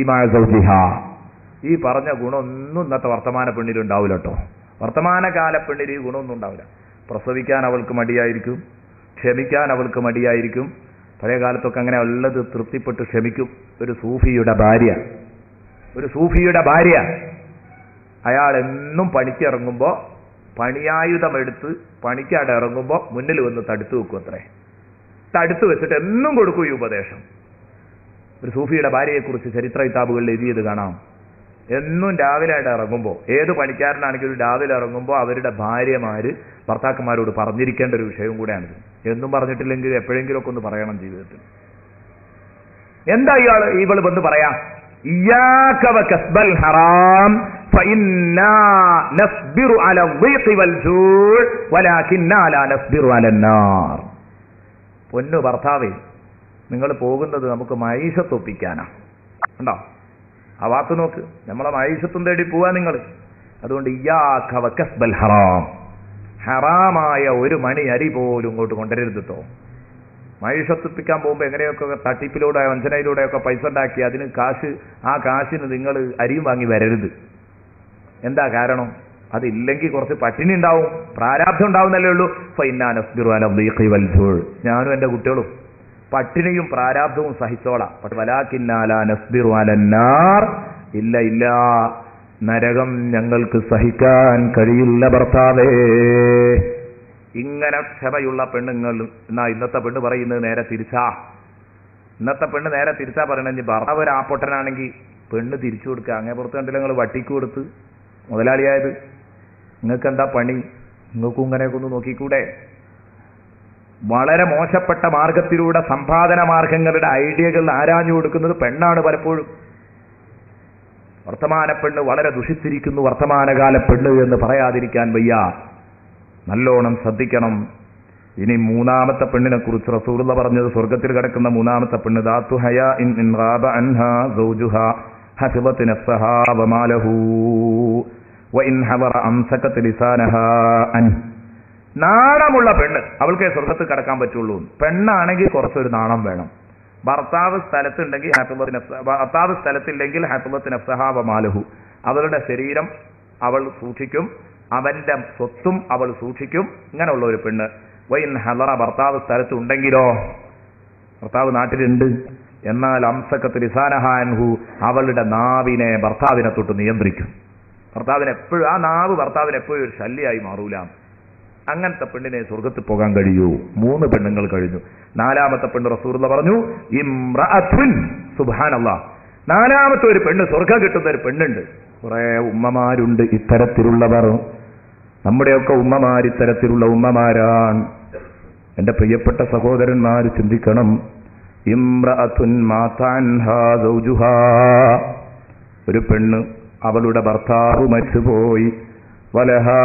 ഈ പറഞ്ഞ ഗുണമൊന്നും ഇന്നത്തെ വർത്തമാന പെണ്ണിൽ ഉണ്ടാവില്ല കേട്ടോ വർത്തമാനകാല പെണ്ണിൽ ഈ ഗുണമൊന്നും ഉണ്ടാവില്ല പ്രസവിക്കാൻ അവൾക്ക് മടിയായിരിക്കും ക്ഷമിക്കാൻ അവൾക്ക് മടിയായിരിക്കും പഴയ കാലത്തൊക്കെ അങ്ങനെ ഉള്ളത് തൃപ്തിപ്പെട്ട് ക്ഷമിക്കും ഒരു സൂഫിയുടെ ഭാര്യ ഒരു സൂഫിയുടെ ഭാര്യ അയാൾ എന്നും പണിക്കിറങ്ങുമ്പോ പണിയായുധമെടുത്ത് പണിക്കാട് ഇറങ്ങുമ്പോ മുന്നിൽ വന്ന് തടുത്തു വെക്കും അത്രേ തടുത്തു വെച്ചിട്ട് എന്നും കൊടുക്കും ഈ ഉപദേശം ഒരു സൂഫിയുടെ ഭാര്യയെക്കുറിച്ച് ചരിത്ര കിതാബുകളിൽ എഴുതിയത് കാണാം എന്നും രാവിലെ ആയിട്ട് ഇറങ്ങുമ്പോൾ ഏത് പണിക്കാരനാണെങ്കിലും രാവിലെ ഇറങ്ങുമ്പോൾ അവരുടെ ഭാര്യമാര് ഭർത്താക്കന്മാരോട് പറഞ്ഞിരിക്കേണ്ട ഒരു വിഷയവും കൂടെയാണിത് എന്നും പറഞ്ഞിട്ടില്ലെങ്കിൽ എപ്പോഴെങ്കിലുമൊക്കെ ഒന്ന് പറയണം ജീവിതത്തിൽ എന്താ ഇയാൾ ഇവള് വന്ന് പറയാം ഇയ്യാക വകസ്ബൽ ഹറാം ഫഇന്നാ നസ്ബിറു അല الضيق والجوع ولكننا لا نصبر على النار പൊന്നു ഭർത്താവേ നിങ്ങൾ പോകുന്നത് നമുക്ക് മൈഷത്തൊപ്പിക്കാനാ ഉണ്ടോ ആ വാക്ക് നോക്ക് നമ്മളെ മൈഷത്തും തേടി പോവാ നിങ്ങൾ അതുകൊണ്ട് ഇയ്യാക വകസ്ബൽ ഹറാം ഹറാമായ ഒരു മണി അരി പോലും ഇങ്ങോട്ട് കൊണ്ടുവരരുത് കേട്ടോ മൈഷത്തിപ്പിക്കാൻ പോകുമ്പോൾ എങ്ങനെയൊക്കെ തട്ടിപ്പിലൂടെ വഞ്ചനയിലൂടെയൊക്കെ പൈസ ഉണ്ടാക്കി അതിന് കാശ് ആ കാശിന് നിങ്ങൾ അരിയും വാങ്ങി വരരുത് എന്താ കാരണം അതില്ലെങ്കിൽ കുറച്ച് പട്ടിണി ഉണ്ടാവും പ്രാരാബ്ധം ഉണ്ടാവുന്നല്ലേ ഉള്ളൂ ഞാനും എന്റെ കുട്ടികളും പട്ടിണിയും പ്രാരാബ്ധവും സഹിച്ചോളാം ഇല്ല ഇല്ല നരകം ഞങ്ങൾക്ക് സഹിക്കാൻ കഴിയില്ല ഭർത്താവേ ഇങ്ങനെ ക്ഷമയുള്ള പെണ്ണുങ്ങൾ എന്നാ ഇന്നത്തെ പെണ്ണ് പറയുന്നത് നേരെ തിരിച്ചാ ഇന്നത്തെ പെണ്ണ് നേരെ തിരിച്ചാ പറയണെങ്കിൽ ഭർത്താവ് ഒരു ആപ്പൊട്ടനാണെങ്കിൽ പെണ്ണ് തിരിച്ചു കൊടുക്കുക അങ്ങനെ പുറത്ത് കണ്ടില്ല നിങ്ങൾ വട്ടിക്ക് കൊടുത്ത് മുതലാളിയായത് നിങ്ങൾക്ക് എന്താ പണി നിങ്ങൾക്കും ഇങ്ങനെയൊക്കെ ഒന്ന് നോക്കിക്കൂടെ വളരെ മോശപ്പെട്ട മാർഗത്തിലൂടെ സമ്പാദന മാർഗങ്ങളുടെ ഐഡിയകൾ ആരാഞ്ഞു കൊടുക്കുന്നത് പെണ്ണാണ് പലപ്പോഴും വർത്തമാന പെണ്ണ് വളരെ ദുഷിച്ചിരിക്കുന്നു വർത്തമാനകാല പെണ്ണ് എന്ന് പറയാതിരിക്കാൻ വയ്യ നല്ലോണം ശ്രദ്ധിക്കണം ഇനി മൂന്നാമത്തെ പെണ്ണിനെ കുറിച്ച് റസൂലുള്ള പറഞ്ഞത് സ്വർഗത്തിൽ കിടക്കുന്ന മൂന്നാമത്തെ പെണ്ണ് ദാത്തു ഹയ ഇൻ ഇൻ റാബ അൻഹാ സൗജുഹ ഹഫിളത്ത് നഫ്സഹാ വമാലഹു വഇൻ ഹവറ അംസകത്ത് ലിസാനഹാ അൻ നാണമുള്ള പെണ്ണ് അവൾക്ക് സ്വർഗത്തിൽ കിടക്കാൻ പറ്റുള്ളൂ പെണ്ണാണെങ്കിൽ കുറച്ചൊരു നാണം വേണം ഭർത്താവ് സ്ഥലത്തുണ്ടെങ്കിൽ ഹാഫിളത്ത് നഫ്സ ഭർത്താവ് സ്ഥലത്തില്ലെങ്കിൽ ഹാഫിളത്ത് നഫ്സഹാ വമാലഹു അവളുടെ ശരീരം അവൾ സൂക്ഷിക്കും അവന്റെ സ്വത്തും അവൾ സൂക്ഷിക്കും ഇങ്ങനെയുള്ള ഒരു പെണ്ണ് വൈൻ ഹലറ ഭർത്താവ് സ്ഥലത്തുണ്ടെങ്കിലോ ഭർത്താവ് നാട്ടിലുണ്ട് എന്നാൽ അംസക്കത്ത് ലിസാനഹാൻഹു അവളുടെ നാവിനെ ഭർത്താവിനെ തൊട്ട് നിയന്ത്രിക്കും ഭർത്താവിന് എപ്പോഴും ആ നാവ് ഭർത്താവിന് എപ്പോഴും ഒരു ശല്യമായി മാറൂല അങ്ങനത്തെ പെണ്ണിനെ സ്വർഗത്തിൽ പോകാൻ കഴിയൂ മൂന്ന് പെണ്ണുങ്ങൾ കഴിഞ്ഞു നാലാമത്തെ പെണ്ണ് റസൂർന്ന് പറഞ്ഞു ഇമ്രഅത്തുൻ സുബ്ഹാനല്ല നാലാമത്തെ ഒരു പെണ്ണ് സ്വർഗം കിട്ടുന്ന ഒരു പെണ്ണുണ്ട് കുറെ ഉമ്മമാരുണ്ട് ഇത്തരത്തിലുള്ളവർ നമ്മുടെയൊക്കെ ഉമ്മമാർ ഇത്തരത്തിലുള്ള ഉമ്മമാരാണ് എന്റെ പ്രിയപ്പെട്ട സഹോദരന്മാർ ചിന്തിക്കണം ഇമ്രഅത്തുൻ മാതാൻഹാ സൗജുഹാ ഒരു പെണ്ണ് അവളുടെ ഭർത്താവ് മരിച്ചുപോയി വലഹാ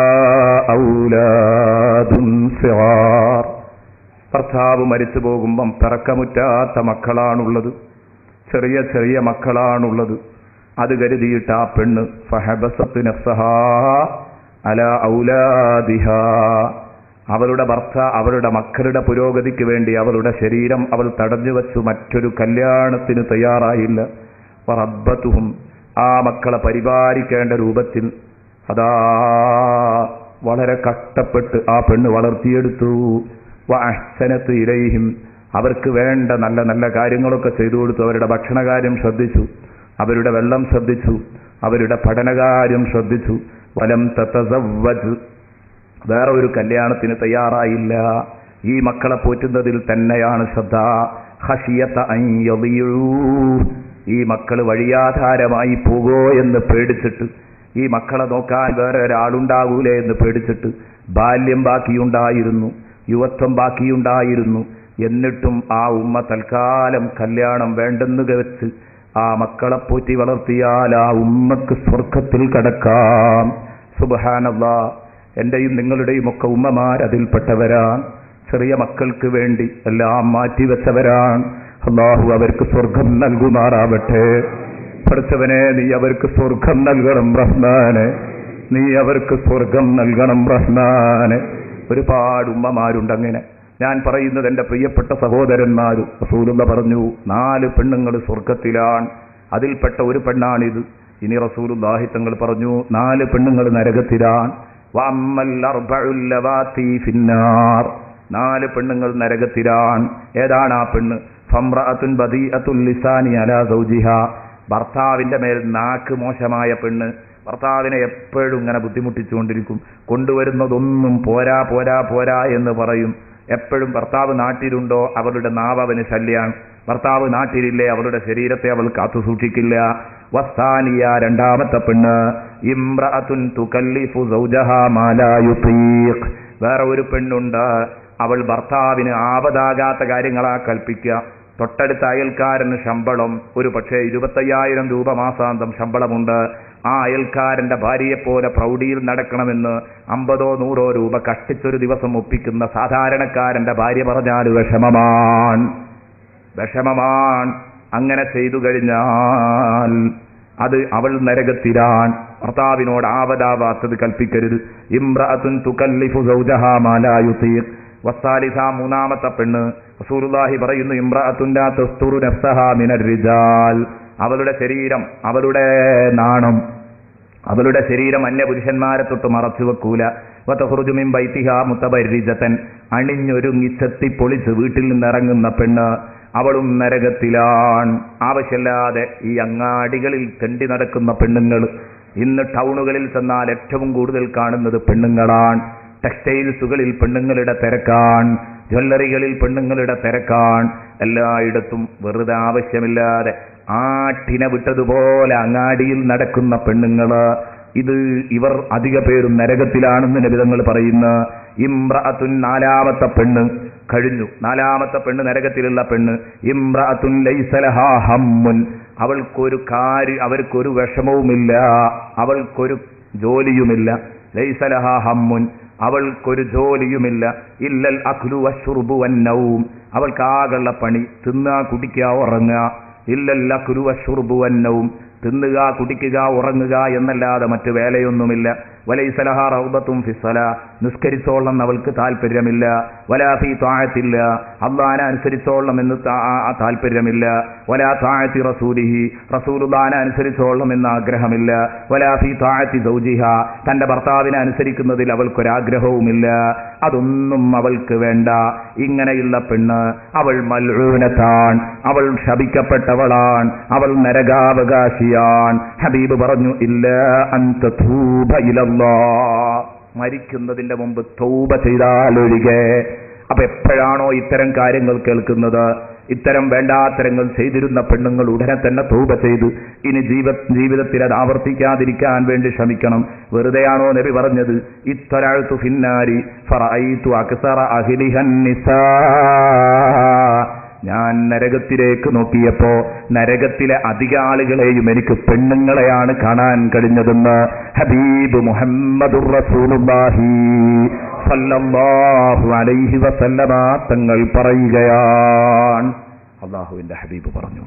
ഔലാദുൻ സിഗാർ. ഭർത്താവ് മരിച്ചു പോകുമ്പം പിറക്കമുറ്റാത്ത മക്കളാണുള്ളത് ചെറിയ ചെറിയ മക്കളാണുള്ളത് അത് കരുതിയിട്ട് ആ പെണ്ണ് ഫഹബസത്ത് നഫ്സഹാ അല ഔലാദിഹ അവളുടെ ഭർത്ത അവളുടെ മക്കളുടെ പുരോഗതിക്ക് വേണ്ടി അവളുടെ ശരീരം അവൾ തടഞ്ഞു വച്ചു മറ്റൊരു കല്യാണത്തിന് തയ്യാറായില്ല റബ്ബത്തുഹും ആ മക്കളെ പരിപാലിക്കേണ്ട രൂപത്തിൽ അതാ വളരെ കഷ്ടപ്പെട്ട് ആ പെണ്ണ് വളർത്തിയെടുത്തു വഅഹ്സനത്ത് ഇലൈഹിം അവർക്ക് വേണ്ട നല്ല നല്ല കാര്യങ്ങളൊക്കെ ചെയ്തു കൊടുത്തു അവരുടെ ഭക്ഷണകാര്യം ശ്രദ്ധിച്ചു അവരുടെ വെള്ളം ശ്രദ്ധിച്ചു അവരുടെ പഠനകാര്യം ശ്രദ്ധിച്ചു വലം തത്തസവ്വജ് വേറെ ഒരു കല്യാണത്തിന് തയ്യാറായില്ല ഈ മക്കളെ പോറ്റുന്നതിൽ തന്നെയാണ് ശ്രദ്ധ ഹഷിയത്ത ഈ മക്കൾ വഴിയാധാരമായി പോകോ എന്ന് പേടിച്ചിട്ട് ഈ മക്കളെ നോക്കാൻ വേറെ ഒരാളുണ്ടാകൂലേ എന്ന് പേടിച്ചിട്ട് ബാല്യം ബാക്കിയുണ്ടായിരുന്നു യുവത്വം ബാക്കിയുണ്ടായിരുന്നു എന്നിട്ടും ആ ഉമ്മ തൽക്കാലം കല്യാണം വേണ്ടെന്ന് വെച്ച് ആ മക്കളെ പോറ്റി വളർത്തിയാൽ ആ ഉമ്മക്ക് സ്വർഗത്തിൽ കടക്കാം സുബഹാനല്ലാ എന്റെയും നിങ്ങളുടെയും ഒക്കെ ഉമ്മമാർ അതിൽപ്പെട്ടവരാണ് ചെറിയ മക്കൾക്ക് വേണ്ടി എല്ലാം മാറ്റിവെച്ചവരാണ് അള്ളാഹു അവർക്ക് സ്വർഗം നൽകുമാറാവട്ടെ പഠിച്ചവനെ നീ അവർക്ക് സ്വർഗം നൽകണം റഹ്മാനെ നീ അവർക്ക് സ്വർഗം നൽകണം റഹ്മാനെ ഒരുപാട് ഉമ്മമാരുണ്ട് അങ്ങനെ ഞാൻ പറയുന്നത് എന്റെ പ്രിയപ്പെട്ട സഹോദരന്മാരും റസൂലുള്ള പറഞ്ഞു നാല് പെണ്ണുങ്ങൾ സ്വർഗത്തിലാണ് അതിൽപ്പെട്ട ഒരു പെണ്ണാണിത് ഇനി റസൂലുള്ളാഹി തങ്ങൾ പറഞ്ഞു നാല് പെണ്ണുങ്ങൾ നരകത്തിലാണ് വഅമ്മൽ അർബഉൽ ലവാത്തി ഫിന്നാർ നാല് പെണ്ണുങ്ങൾ നരകത്തിലാണ് ഏതാണ് ആ പെണ്ണ് ഫംറഅത്തുൻ ബദീഅത്തുൽ ലിസാനി അലാ സൗജിഹ ഭർത്താവിന്റെ മേൽ നാക്ക് മോശമായ പെണ്ണ് ഭർത്താവിനെ എപ്പോഴും ഇങ്ങനെ ബുദ്ധിമുട്ടിച്ചുകൊണ്ടിരിക്കും കൊണ്ടുവരുന്നതൊന്നും പോരാ പോരാ പോരാ എന്ന് പറയും എപ്പോഴും ഭർത്താവ് നാട്ടിലുണ്ടോ അവരുടെ നാവ് അവന് ശല്യാണ് ഭർത്താവ് നാട്ടിലില്ലേ അവളുടെ ശരീരത്തെ അവൾ കാത്തു സൂക്ഷിക്കില്ല വസ്താനിയ രണ്ടാമത്തെ പെണ്ണ് ഇമ്രഅത്തുൻ തുകല്ലിഫു സൗജഹാ മാ ലാ യുതീഖ് വേറെ ഒരു പെണ്ണുണ്ട് അവൾ ഭർത്താവിന് ആപതാകാത്ത കാര്യങ്ങളാ കൽപ്പിക്കുക തൊട്ടടുത്ത അയൽക്കാരന് ശമ്പളം ഒരു പക്ഷേ ഇരുപത്തയ്യായിരം രൂപ മാസാന്തം ശമ്പളമുണ്ട് ആ അയൽക്കാരന്റെ ഭാര്യയെപ്പോലെ പ്രൗഢിയിൽ നടക്കണമെന്ന് അമ്പതോ നൂറോ രൂപ കഷ്ടിച്ചൊരു ദിവസം ഒപ്പിക്കുന്ന സാധാരണക്കാരന്റെ ഭാര്യ പറഞ്ഞാൽ വിഷമമാണ് വിഷമമാണ് അങ്ങനെ ചെയ്തു കഴിഞ്ഞാൽ അത് അവൾ നരകത്തിലാണ് ഭർത്താവിനോട് ആവതാവാത്തത് കൽപ്പിക്കരുത് ഇമ്രഅത്തുൻ തുകല്ലിഫു സൗജഹാ മാ ലാ യുതീഖ് വസ്സാലിസ മൂന്നാമത്തെ പെണ്ണ് റസൂലുള്ളാഹി പറയുന്നു ഇമ്രഅത്തുൻ ലാ തസ്തുറു നഫ്സഹാ മിനർ റിജാൽ അവളുടെ ശരീരം അവളുടെ നാണം അവളുടെ ശരീരം അന്യ പുരുഷന്മാരെ തൊട്ട് മറച്ചു വെക്കൂല വതഹുറുജുമിൻ ബൈത്തിഹ മുത്തബരിജതൻ അണിഞ്ഞൊരുങ്ങി ചെത്തിപ്പൊളിച്ച് വീട്ടിൽ നിന്നിറങ്ങുന്ന പെണ്ണ് അവളും നരകത്തിലാണ് ആവശ്യമില്ലാതെ ഈ അങ്ങാടികളിൽ തെണ്ടി നടക്കുന്ന പെണ്ണുങ്ങൾ ഇന്ന് ടൗണുകളിൽ ചെന്നാൽ ഏറ്റവും കൂടുതൽ കാണുന്നത് പെണ്ണുങ്ങളാണ് ടെക്സ്റ്റൈൽസുകളിൽ പെണ്ണുങ്ങളുടെ തിരക്കാണ് ജ്വല്ലറികളിൽ പെണ്ണുങ്ങളുടെ തിരക്കാണ് എല്ലായിടത്തും വെറുതെ ആവശ്യമില്ലാതെ ആട്ടിനെ വിട്ടതുപോലെ അങ്ങാടിയിൽ നടക്കുന്ന പെണ്ണുങ്ങള് ഇത് ഇവർ അധിക പേരും നരകത്തിലാണെന്ന് നബിതങ്ങൾ പറയുന്ന ഇമ്രഅത്തുൻ നാലാമത്തെ പെണ്ണ് കഴിഞ്ഞു നാലാമത്തെ പെണ്ണ് നരകത്തിലുള്ള പെണ്ണ് ഇമ്രഅത്തുൻ ലൈസലഹാ ഹമ്മുൻ അവൾക്കൊരു കാര് അവർക്കൊരു വിഷമവുമില്ല അവൾക്കൊരു ജോലിയുമില്ല ലൈസലഹാ ഹമ്മുൻ അവൾക്കൊരു ജോലിയുമില്ല ഇല്ലൽ അഖ്ലു വശുർബു വന്നവും അവൾക്കാകുള്ള പണി തിന്നുക കുടിക്കുക ഉറങ്ങുക ഇല്ലൽ അഖ്ലു വശുർബു വന്നവും തിന്നുക കുടിക്കുക ഉറങ്ങുക എന്നല്ലാതെ മറ്റു വേലയൊന്നുമില്ല വലൈസലഹ റൗബത്തും ഫിസ്സല നിസ്കരിച്ചോളം അവൾക്ക് താല്പര്യമില്ല വലാഫി താഴത്തില്ല അള്ളാന അനുസരിച്ചോളം എന്ന് താ- ആ താല്പര്യമില്ല വലാ താഴത്തി റസൂലിഹി റസൂലുദാന അനുസരിച്ചോളം എന്ന് ആഗ്രഹമില്ല വലാഫി താഴത്തി സൗജിഹ തന്റെ ഭർത്താവിനെ അനുസരിക്കുന്നതിൽ അവൾക്കൊരാഗ്രഹവുമില്ല അതൊന്നും അവൾക്ക് വേണ്ട ഇങ്ങനെയുള്ള പെണ്ണ് അവൾ മൽഊനത്താൻ അവൾ ശപിക്കപ്പെട്ടവളാൻ അവൾ നരകാവകാശിയാൻ ഹബീബ് പറഞ്ഞു ഇല്ല അന്ത തൂബ ഇലല്ലാ മരിക്കുന്നതിന്റെ മുമ്പ് തൗബ ചെയ്താലൊഴികെ അപ്പൊ എപ്പോഴാണോ ഇത്തരം കാര്യങ്ങൾ കേൾക്കുന്നത് ഇത്തരം വേണ്ടാത്തരങ്ങൾ ചെയ്തിരുന്ന പെണ്ണുങ്ങൾ ഉടനെ തന്നെ തൗബ ചെയ്തു ഇനി ജീവ ജീവിതത്തിൽ അത് ആവർത്തിക്കാതിരിക്കാൻ വേണ്ടി ശ്രമിക്കണം വെറുതെയാണോ നബി പറഞ്ഞത് ഇത്തൊരാഴ്ത്തു ഫിന്നാരി ഫറഅയ്തു അക്സറ അഹ്ലിഹൻ നിസാ ഞാൻ നരകത്തിലേക്ക് നോക്കിയപ്പോ നരകത്തിലെ അധിക ആളുകളെയും എനിക്ക് പെണ്ണുങ്ങളെയാണ് കാണാൻ കഴിഞ്ഞതെന്ന് ഹബീബ് മുഹമ്മദുർ റസൂലുള്ളാഹി സല്ലല്ലാഹു അലൈഹി വസല്ലമ തങ്ങൾ പറയുകയാണ് അള്ളാഹുവിന്റെ ഹബീബ് പറഞ്ഞു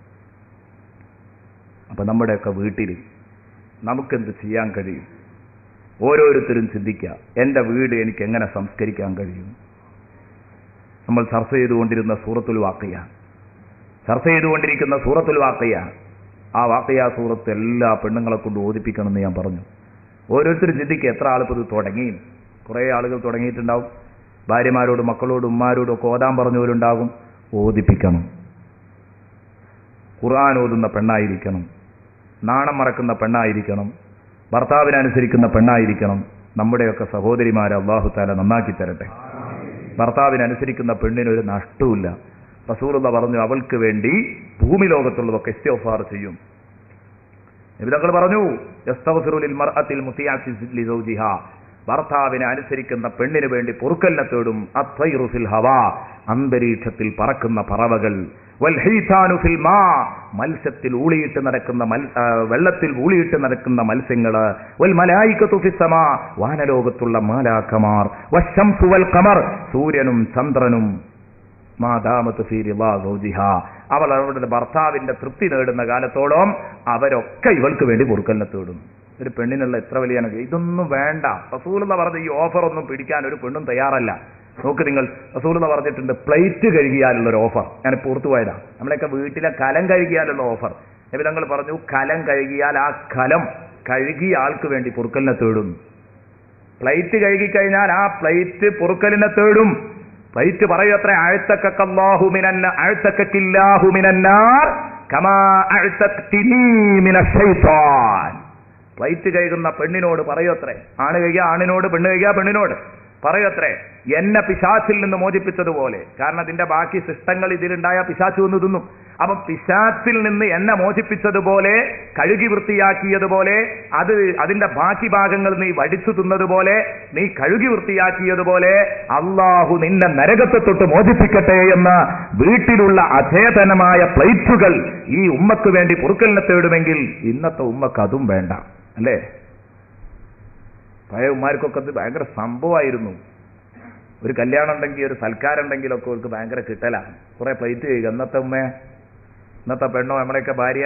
അപ്പൊ നമ്മുടെയൊക്കെ വീട്ടിൽ നമുക്കെന്ത് ചെയ്യാൻ കഴിയും ഓരോരുത്തരും ചിന്തിക്കുക എന്റെ വീട് എനിക്ക് എങ്ങനെ സംസ്കരിക്കാൻ കഴിയും നമ്മൾ ചർച്ച ചെയ്തുകൊണ്ടിരുന്ന സൂറത്തുൽ വാക്കയ ചർച്ച ചെയ്തുകൊണ്ടിരിക്കുന്ന സൂറത്തുൽ വാക്കയ ആ വാക്കയ സൂറത്ത് എല്ലാ പെണ്ണുങ്ങളെ കൊണ്ട് ഓദിപ്പിക്കണമെന്ന് ഞാൻ പറഞ്ഞു ഓരോരുത്തരും ചിന്തിക്കുക എത്ര ആളിപ്പോൾ ഇത് തുടങ്ങി കുറേ ആളുകൾ തുടങ്ങിയിട്ടുണ്ടാവും ഭാര്യമാരോടും മക്കളോടും ഉമ്മാരോടും ഒക്കെ ഓതാൻ പറഞ്ഞവരുണ്ടാകും ഓദിപ്പിക്കണം ഖുർആൻ ഓതുന്ന പെണ്ണായിരിക്കണം നാണം മറക്കുന്ന പെണ്ണായിരിക്കണം ഭർത്താവിനെ അനുസരിക്കുന്ന പെണ്ണായിരിക്കണം നമ്മുടെയൊക്കെ സഹോദരിമാരെ അള്ളാഹു താല നന്നാക്കി തരട്ടെ ഭർത്താവിനെ അനുസരിക്കുന്ന പെണ്ണിന് ഒരു നഷ്ടവുമില്ല റസൂലുള്ള പറഞ്ഞു അവൾക്ക് വേണ്ടി ഭൂമി ലോകത്തുള്ളതൊക്കെ ഇസ്തോഫാർ ചെയ്യും നിബിതങ്ങൾ പറഞ്ഞു യസ്തഗ്ഫിറുലിൽ മർഅത്തിൽ മുത്തിയാത്തി ലിസൗജിഹ ഭർത്താവിനെ അനുസരിക്കുന്ന പെണ്ണിന് വേണ്ടി പൊറുക്കലിനെ തേടും അത്വൈറു ഫിൽ ഹവാ അന്തരീക്ഷത്തിൽ പറക്കുന്ന പറവകൾ വൽഹീതാനു ഫിൽ മാ മത്സ്യത്തിൽ ഊളിയിട്ട് നടക്കുന്ന മൽ ആ, വെള്ളത്തിൽ ഊളിയിട്ട് നടക്കുന്ന മത്സ്യങ്ങള് വൽ മലായികത്തു ഫിസ് സമാ വാനലോകത്തുള്ള മാലാക്കമാർ വശംസു വൽ ഖമർ സൂര്യനും ചന്ദ്രനും മാതാമത്ത് ഫീ റിളാ സൗജിഹ അവൾ അവളുടെ ഭർത്താവിന്റെ തൃപ്തി നേടുന്ന കാലത്തോളം അവരൊക്കെ ഇവൾക്ക് വേണ്ടി പൊറുക്കലിനെ തേടും ഒരു പെണ്ണിനുള്ള എത്ര വലിയ അനുഗ്രഹം ഇതൊന്നും വേണ്ട റസൂലെന്ന് പറഞ്ഞ ഈ ഓഫർ ഒന്നും പിടിക്കാൻ ഒരു പെണ്ണും തയ്യാറല്ല നോക്ക് നിങ്ങൾ റസൂലെന്ന് പറഞ്ഞിട്ടുണ്ട് പ്ലേറ്റ് കഴുകിയാലുള്ള ഒരു ഓഫർ ഞാൻ പുറത്തു പോയതാ നമ്മളെയൊക്കെ വീട്ടിലെ കലം കഴുകിയാലുള്ള ഓഫർ നബി തങ്ങൾ പറഞ്ഞു കലം കഴുകിയാൽ ആ കലം കഴുകിയ ആൾക്ക് വേണ്ടി പൊറുക്കലിനെ തേടും പ്ലേറ്റ് കഴുകിക്കഴിഞ്ഞാൽ ആ പ്ലേറ്റ് പൊറുക്കലിനെ തേടും പ്ലേറ്റ് പറയത്ര അഴുത്തക്കല്ലാഹുമിനന്ന അഴുത്തക്കില്ലാഹുമിനാർ കമാ അഴുത്തക്തിനീ മിനശ് ശൈത്താൻ പ്ലേറ്റ് കഴുകുന്ന പെണ്ണിനോട് പറയത്രേ ആണ് കഴിയുക ആണിനോട് പെണ്ണ് കഴിയുക പെണ്ണിനോട് പറയത്രേ എന്നെ പിശാച്ചിൽ നിന്ന് മോചിപ്പിച്ചതുപോലെ കാരണം അതിന്റെ ബാക്കി സിസ്റ്റങ്ങൾ ഇതിലുണ്ടായ പിശാച്ചു എന്ന് തിന്നും അപ്പൊ പിശാച്ചിൽ നിന്ന് എന്നെ മോചിപ്പിച്ചതുപോലെ കഴുകി വൃത്തിയാക്കിയതുപോലെ അത് അതിന്റെ ബാക്കി ഭാഗങ്ങൾ നീ വടിച്ചു തിന്നതുപോലെ നീ കഴുകി വൃത്തിയാക്കിയതുപോലെ അള്ളാഹു നിന്നെ നരകത്തെ തൊട്ട് മോചിപ്പിക്കട്ടെ എന്ന് വീട്ടിലുള്ള അചേതനമായ പ്ലേറ്റുകൾ ഈ ഉമ്മക്ക് വേണ്ടി പൊറുക്കലിനെ തേടുമെങ്കിൽ ഇന്നത്തെ ഉമ്മക്ക് അതും വേണ്ട അല്ലേ പഴയ ഉമ്മാർക്കൊക്കെ അത് ഭയങ്കര സംഭവമായിരുന്നു ഒരു കല്യാണം ഉണ്ടെങ്കിൽ ഒരു സൽക്കാരം ഉണ്ടെങ്കിലൊക്കെ അവർക്ക് ഭയങ്കര കിട്ടലാണ് കുറെ പ്ലേറ്റ് കഴിയുക ഇന്നത്തെ ഉമ്മ ഇന്നത്തെ പെണ്ണോ നമ്മുടെയൊക്കെ ഭാര്യ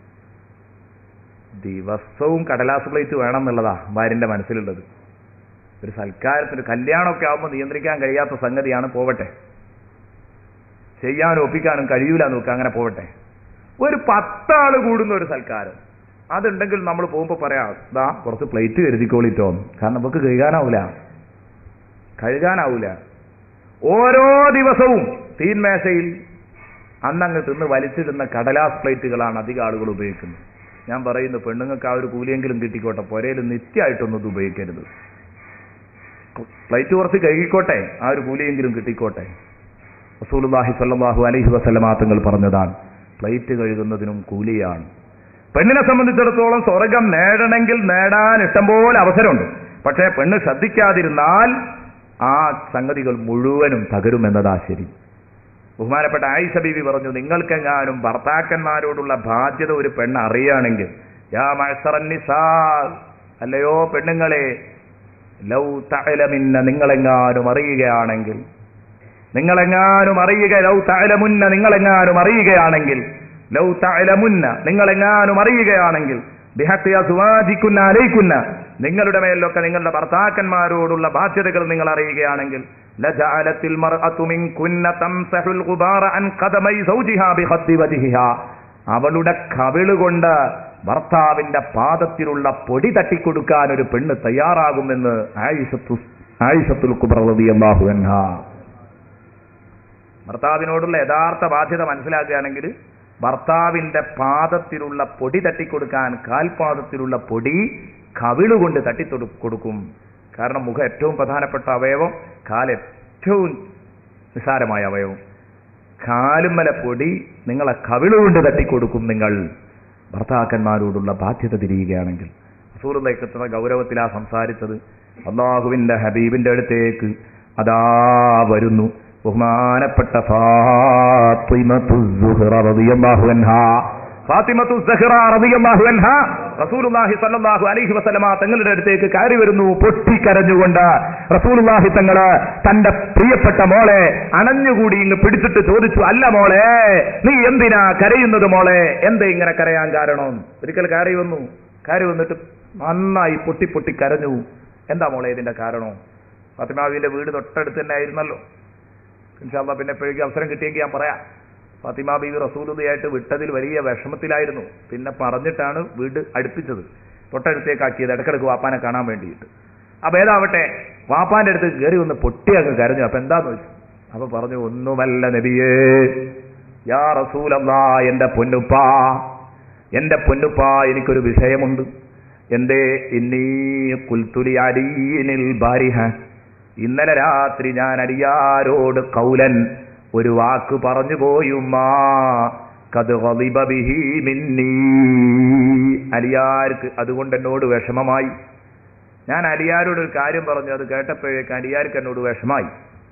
ദിവസവും കടലാസ് പ്ലേറ്റ് വേണം എന്നുള്ളതാ ഭാര്യന്റെ മനസ്സിലുള്ളത് ഒരു സൽക്കാരത്തിന് കല്യാണമൊക്കെ ആവുമ്പോൾ നിയന്ത്രിക്കാൻ കഴിയാത്ത സംഗതിയാണ് പോവട്ടെ ചെയ്യാനും ഒപ്പിക്കാനും കഴിയൂല നോക്കുക അങ്ങനെ പോവട്ടെ ഒരു പത്താള് കൂടുന്ന ഒരു സൽക്കാരം അതുണ്ടെങ്കിൽ നമ്മൾ പോകുമ്പോൾ പറയാം ദാ കുറച്ച് പ്ലേറ്റ് കരുതിക്കോളിട്ടോ കാരണം നമുക്ക് കഴുകാനാവൂല കഴുകാനാവൂല ഓരോ ദിവസവും തീന്മേശയിൽ അന്നങ്ങ് തിന്ന് വലിച്ചിടുന്ന കടലാസ് പ്ലേറ്റുകളാണ് അധികം ആളുകൾ ഉപയോഗിക്കുന്നത് ഞാൻ പറയുന്നു പെണ്ണുങ്ങൾക്ക് ആ ഒരു കൂലിയെങ്കിലും കിട്ടിക്കോട്ടെ പുരയിൽ നിത്യമായിട്ടൊന്നും ഇത് ഉപയോഗിക്കരുത് പ്ലേറ്റ് കുറച്ച് കഴുകിക്കോട്ടെ ആ ഒരു കൂലിയെങ്കിലും കിട്ടിക്കോട്ടെ റസൂലുള്ളാഹി സ്വല്ലല്ലാഹു അലൈഹി വസല്ലമ തങ്ങൾ പറഞ്ഞതാണ് പ്ലേറ്റ് കഴുകുന്നതിനും കൂലിയാണ് പെണ്ണിനെ സംബന്ധിച്ചിടത്തോളം സ്വർഗം നേടണമെങ്കിൽ നേടാൻ ഇഷ്ടംപോലെ അവസരമുണ്ട് പക്ഷേ പെണ്ണ് ശ്രദ്ധിക്കാതിരുന്നാൽ ആ സംഗതികൾ മുഴുവനും തകരുമെന്നതാ ശരി ബഹുമാനപ്പെട്ട ആയിഷ ബീവി പറഞ്ഞു നിങ്ങൾക്കെങ്ങാനും ഭർത്താക്കന്മാരോടുള്ള ബാധ്യത ഒരു പെണ്ണ് അറിയുകയാണെങ്കിൽ യാ മഅ്സറൻ നിസാ അല്ലയോ പെണ്ണുങ്ങളെ ലൗ തഅലമിന്ന നിങ്ങളെങ്ങാനും അറിയുകയാണെങ്കിൽ നിങ്ങളെങ്ങാനും അറിയുക ലൗ തഅലമുന്ന നിങ്ങളെങ്ങാനും അറിയുകയാണെങ്കിൽ ലൗ തഅലമുന്ന നിങ്ങളെങ്ങാനും അറിയുകയാണെങ്കിൽ ബിഹഖി അസ്വാജിക്കുന്ന അലൈക്കുന്ന നിങ്ങളുടെ മേലൊക്കെ നിങ്ങളുടെ ഭർത്താക്കന്മാരോടുള്ള ബാധ്യതകൾ നിങ്ങൾ അറിയുകയാണെങ്കിൽ ലജഅലത്തിൽ മർഅതു മിൻകുന്ന തംസഹുൽ ഗുബാറ അൻ ഖദമൈ സൗജിഹാ ബിഖദ്ദി വജ്ഹിഹാ അവളുടെ കവിളുകൊണ്ട് ഭർത്താവിന്റെ പാദത്തിലുള്ള പൊടി തട്ടിക്കൊടുക്കാൻ ഒരു പെണ്ണ് തയ്യാറാകുമെന്ന് ആയിഷത്തു ആയിഷത്തുൽ കുബ്ര റളിയല്ലാഹു അൻഹാ ഭർത്താവിനോടുള്ള യഥാർത്ഥ ബാധ്യത മനസ്സിലാക്കുകയാണെങ്കിൽ ഭർത്താവിന്റെ പാദത്തിലുള്ള പൊടി തട്ടിക്കൊടുക്കാൻ കാൽപാദത്തിലുള്ള പൊടി കവിളുകൊണ്ട് തട്ടിത്തൊടു കൊടുക്കും കാരണം മുഖം ഏറ്റവും പ്രധാനപ്പെട്ട അവയവം കാൽ ഏറ്റവും നിസാരമായ അവയവം കാലുമ്മല പൊടി നിങ്ങളെ കവിളുകൊണ്ട് തട്ടിക്കൊടുക്കും നിങ്ങൾ ഭർത്താക്കന്മാരോടുള്ള ബാധ്യത തിരിയുകയാണെങ്കിൽ റസൂലുള്ളാഹിക്ക് എത്തുന്ന ഗൗരവത്തിലാ സംസാരിച്ചത് അള്ളാഹുവിന്റെ ഹബീബിന്റെ അടുത്തേക്ക് അതാ വരുന്നു ബഹുമാനപ്പെട്ട ഫാത്തിമത്തു സുഹ്റ റളിയല്ലാഹു അൻഹാ ഫാത്തിമത്തു സഹ്റ റളിയല്ലാഹു അൻഹാ റസൂലുള്ളാഹി സ്വല്ലല്ലാഹു അലൈഹി വസല്ലമ തങ്ങളുടെ അടുത്തേക്ക് കയറി വരുന്നു പൊട്ടിക്കരഞ്ഞുകൊണ്ട് റസൂലുള്ളാഹി തങ്ങള് തന്റെ പ്രിയപ്പെട്ട മോളെ അണഞ്ഞുകൂടി ഇങ്ങ് പിടിച്ചിട്ട് ചോദിച്ചു അല്ല മോളെ നീ എന്തിനാ കരയുന്നത് മോളെ എന്താ ഇങ്ങനെ കരയാൻ കാരണം ഒരിക്കൽ കയറി വന്നു കയറി വന്നിട്ട് നന്നായി പൊട്ടി പൊട്ടി കരഞ്ഞു എന്താ മോളെ ഇതിന്റെ കാരണം ഫാത്തിമാവിന്റെ വീട് തൊട്ടടുത്ത് തന്നെ ആയിരുന്നല്ലോ ഇൻഷാല്ല പിന്നെ എപ്പോഴേക്കും അവസരം കിട്ടിയെങ്കിൽ ഞാൻ പറയാം ഫാത്തിമ ബീവി റസൂലുദയായിട്ട് വിട്ടതിൽ വലിയ വിഷമത്തിലായിരുന്നു പിന്നെ പറഞ്ഞിട്ടാണ് വീട് അടുപ്പിച്ചത് തൊട്ടടുത്തേക്കാക്കിയത് ഇടക്കിടക്ക് വാപ്പാനെ കാണാൻ വേണ്ടിയിട്ട് അപ്പൊ ഏതാവട്ടെ വാപ്പാന്റെ അടുത്ത് കയറി ഒന്ന് പൊട്ടി അങ്ങ് കരഞ്ഞു അപ്പൊ എന്താന്ന് ചോദിച്ചു അപ്പൊ പറഞ്ഞു ഒന്നുമല്ല നബിയേ യാ റസൂലല്ലാ എന്റെ പൊന്നുപ്പാ എന്റെ പൊന്നുപ്പാ എനിക്കൊരു വിഷയമുണ്ട് എന്തേ ഇന്നീ കുൽത്തുലി അരീനിൽ ബാരിഹ ഇന്നലെ രാത്രി ഞാൻ അടിയാരോട് കൗലൻ ഒരു വാക്ക് പറഞ്ഞു പോയുമ്മാ കത് ഘളിബ ബിഹി മിന്നീ അലിയാർക്ക് അതുകൊണ്ട് എന്നോട് വിഷമമായി ഞാൻ അലിയാരോട് ഒരു കാര്യം പറഞ്ഞു അത് കേട്ടപ്പോഴേക്ക് അലിയാർക്ക് എന്നോട് വിഷമായി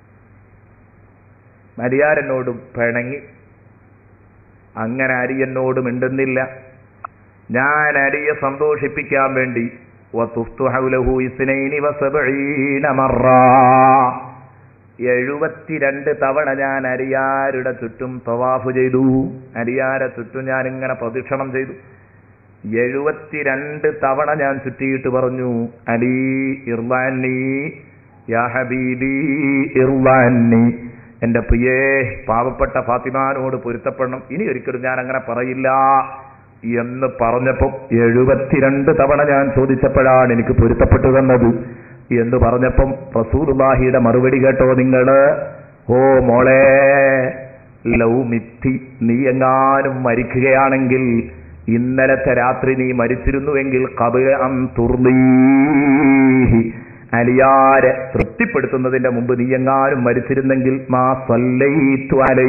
അലിയാരെന്നോട് പിണങ്ങി അങ്ങനെ അരി എന്നോട് മിണ്ടുന്നില്ല ഞാൻ അരിയെ സന്തോഷിപ്പിക്കാൻ വേണ്ടി വതുഫ്തു ഹൗലഹു ഇസ്നൈനി വസബഈന മറാ എഴുപത്തിരണ്ട് തവണ ഞാൻ അരിയാരുടെ ചുറ്റും തവാഫ് ചെയ്തു അരിയാരെ ചുറ്റും ഞാൻ ഇങ്ങനെ പ്രദക്ഷിണം ചെയ്തു എഴുപത്തിരണ്ട് തവണ ഞാൻ ചുറ്റിയിട്ട് പറഞ്ഞു അലി ഇർവാനി യാ ഹബീബി ഇർവാനി എന്റെ പ്രിയേ പാവപ്പെട്ട ഫാത്തിമാനോട് പൊരുത്തപ്പെടണം ഇനി ഒരിക്കലും ഞാൻ അങ്ങനെ പറയില്ല എന്ന് പറഞ്ഞപ്പോ എഴുപത്തിരണ്ട് തവണ ഞാൻ ചോദിച്ചപ്പോഴാണ് എനിക്ക് പൊരുത്തപ്പെട്ടു തന്നത് എന്ന് പറഞ്ഞപ്പം റസൂലുള്ളാഹിയുടെ മറുപടി കേട്ടോ നിങ്ങള് ഓ മോളെ ലൗ മിത്തി നീ എങ്ങാനും മരിക്കുകയാണെങ്കിൽ ഇന്നലത്തെ രാത്രി നീ മരിച്ചിരുന്നുവെങ്കിൽ കബില അം തുർന്നീഹി അലിയാരെ തൃപ്തിപ്പെടുത്തുന്നതിന്റെ മുമ്പ് നീ എങ്ങാനും മരിച്ചിരുന്നെങ്കിൽ മാ സല്ലൈത്തു അലൈ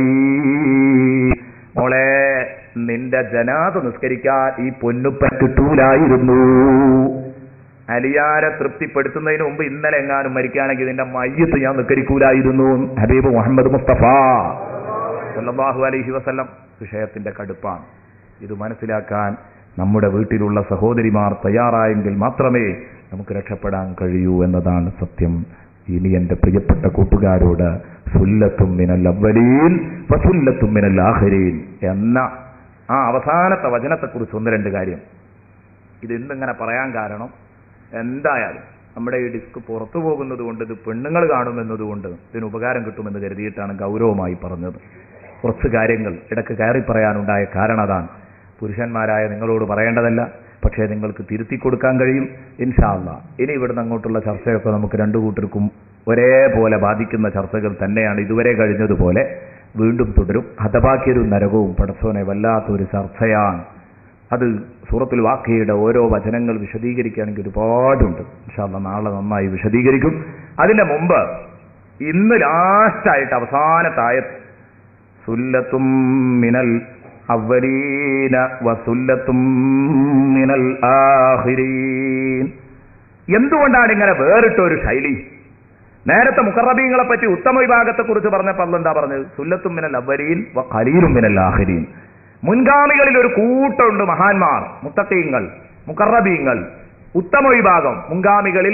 മോളെ നിന്റെ ജനാത നിസ്കരിക്കാൻ ഈ പൊന്നുപ്പൻ കിട്ടൂലായിരുന്നു അലിയാരെ തൃപ്തിപ്പെടുത്തുന്നതിന് മുമ്പ് ഇന്നലെ എങ്ങാനും മരിക്കുകയാണെങ്കിൽ നിന്റെ മയ്യത്ത് ഞാൻ നിസ്കരിക്കൂലായിരുന്നു ഹബീബ് മുഹമ്മദ് മുസ്തഫ സല്ലല്ലാഹു അലൈഹി വസല്ലം വിഷയത്തിന്റെ കടുപ്പാണ് ഇത് മനസ്സിലാക്കാൻ നമ്മുടെ വീട്ടിലുള്ള സഹോദരിമാർ തയ്യാറായെങ്കിൽ മാത്രമേ നമുക്ക് രക്ഷപ്പെടാൻ കഴിയൂ എന്നതാണ് സത്യം ഇനി എന്റെ പ്രിയപ്പെട്ട കൂട്ടുകാരോട് സുല്ലത്തും മിനൽ അവലീൻ വസുല്ലത്തും മിനൽ ആഖിരീൻ എന്ന ആ അവസാനത്തെ വചനത്തെക്കുറിച്ച് ഒന്ന് രണ്ട് കാര്യം ഇത് ഇന്നിങ്ങനെ പറയാൻ കാരണം എന്തായാലും നമ്മുടെ ഈ ഡിസ്ക് പുറത്തു പോകുന്നത് കൊണ്ട് ഇത് പെണ്ണുങ്ങൾ കാണുമെന്നതുകൊണ്ട് ഇതിന് ഉപകാരം കിട്ടുമെന്ന് കരുതിയിട്ടാണ് ഗൗരവമായി പറഞ്ഞത് കുറച്ച് കാര്യങ്ങൾ ഇടയ്ക്ക് കയറി പറയാനുണ്ടായ കാരണം അതാണ് പുരുഷന്മാരായ നിങ്ങളോട് പറയേണ്ടതല്ല പക്ഷേ നിങ്ങൾക്ക് തിരുത്തി കൊടുക്കാൻ കഴിയും ഇൻഷാല്ല ഇനി ഇവിടുന്ന് അങ്ങോട്ടുള്ള ചർച്ചയൊക്കെ നമുക്ക് രണ്ടു കൂട്ടർക്കും ഒരേപോലെ ബാധിക്കുന്ന ചർച്ചകൾ തന്നെയാണ് ഇതുവരെ കഴിഞ്ഞതുപോലെ വീണ്ടും തുടരും ഹതഭാഗ്യരും നരകവും പടസോനെ വല്ലാത്തൊരു ചർച്ചയാണ് അത് സൂറത്തുൽ വാക്കയുടെ ഓരോ വചനങ്ങൾ വിശദീകരിക്കുകയാണെങ്കിൽ ഒരുപാടുണ്ട് ഇൻഷാല്ല നാളെ നന്നായി വിശദീകരിക്കും അതിന്റെ മുമ്പ് ഇന്ന് ലാസ്റ്റായിട്ട് അവസാനത്തായ സുല്ലത്തും മിനൽ അവലീന വസുല്ലത്തും മിനൽ ആഖിരീൻ എന്തുകൊണ്ടാണ് ഇങ്ങനെ വേറിട്ട ഒരു ശൈലി നേരത്തെ മുഖറബീങ്ങളെ പറ്റി ഉത്തമ വിഭാഗത്തെ കുറിച്ച് പറഞ്ഞപ്പോൾ അല്ല എന്താ പറഞ്ഞത് സുല്ലത്തും മിനൽ അവലീൻ വ ഖലീലും മിനൽ ആഖിരീൻ മുൻഗാമികളിൽ ഒരു കൂട്ടമുണ്ട് മഹാന്മാർ മുത്തക്കീങ്ങൾ മുക്കറബീങ്ങൾ ഉത്തമ വിഭാഗം മുൻഗാമികളിൽ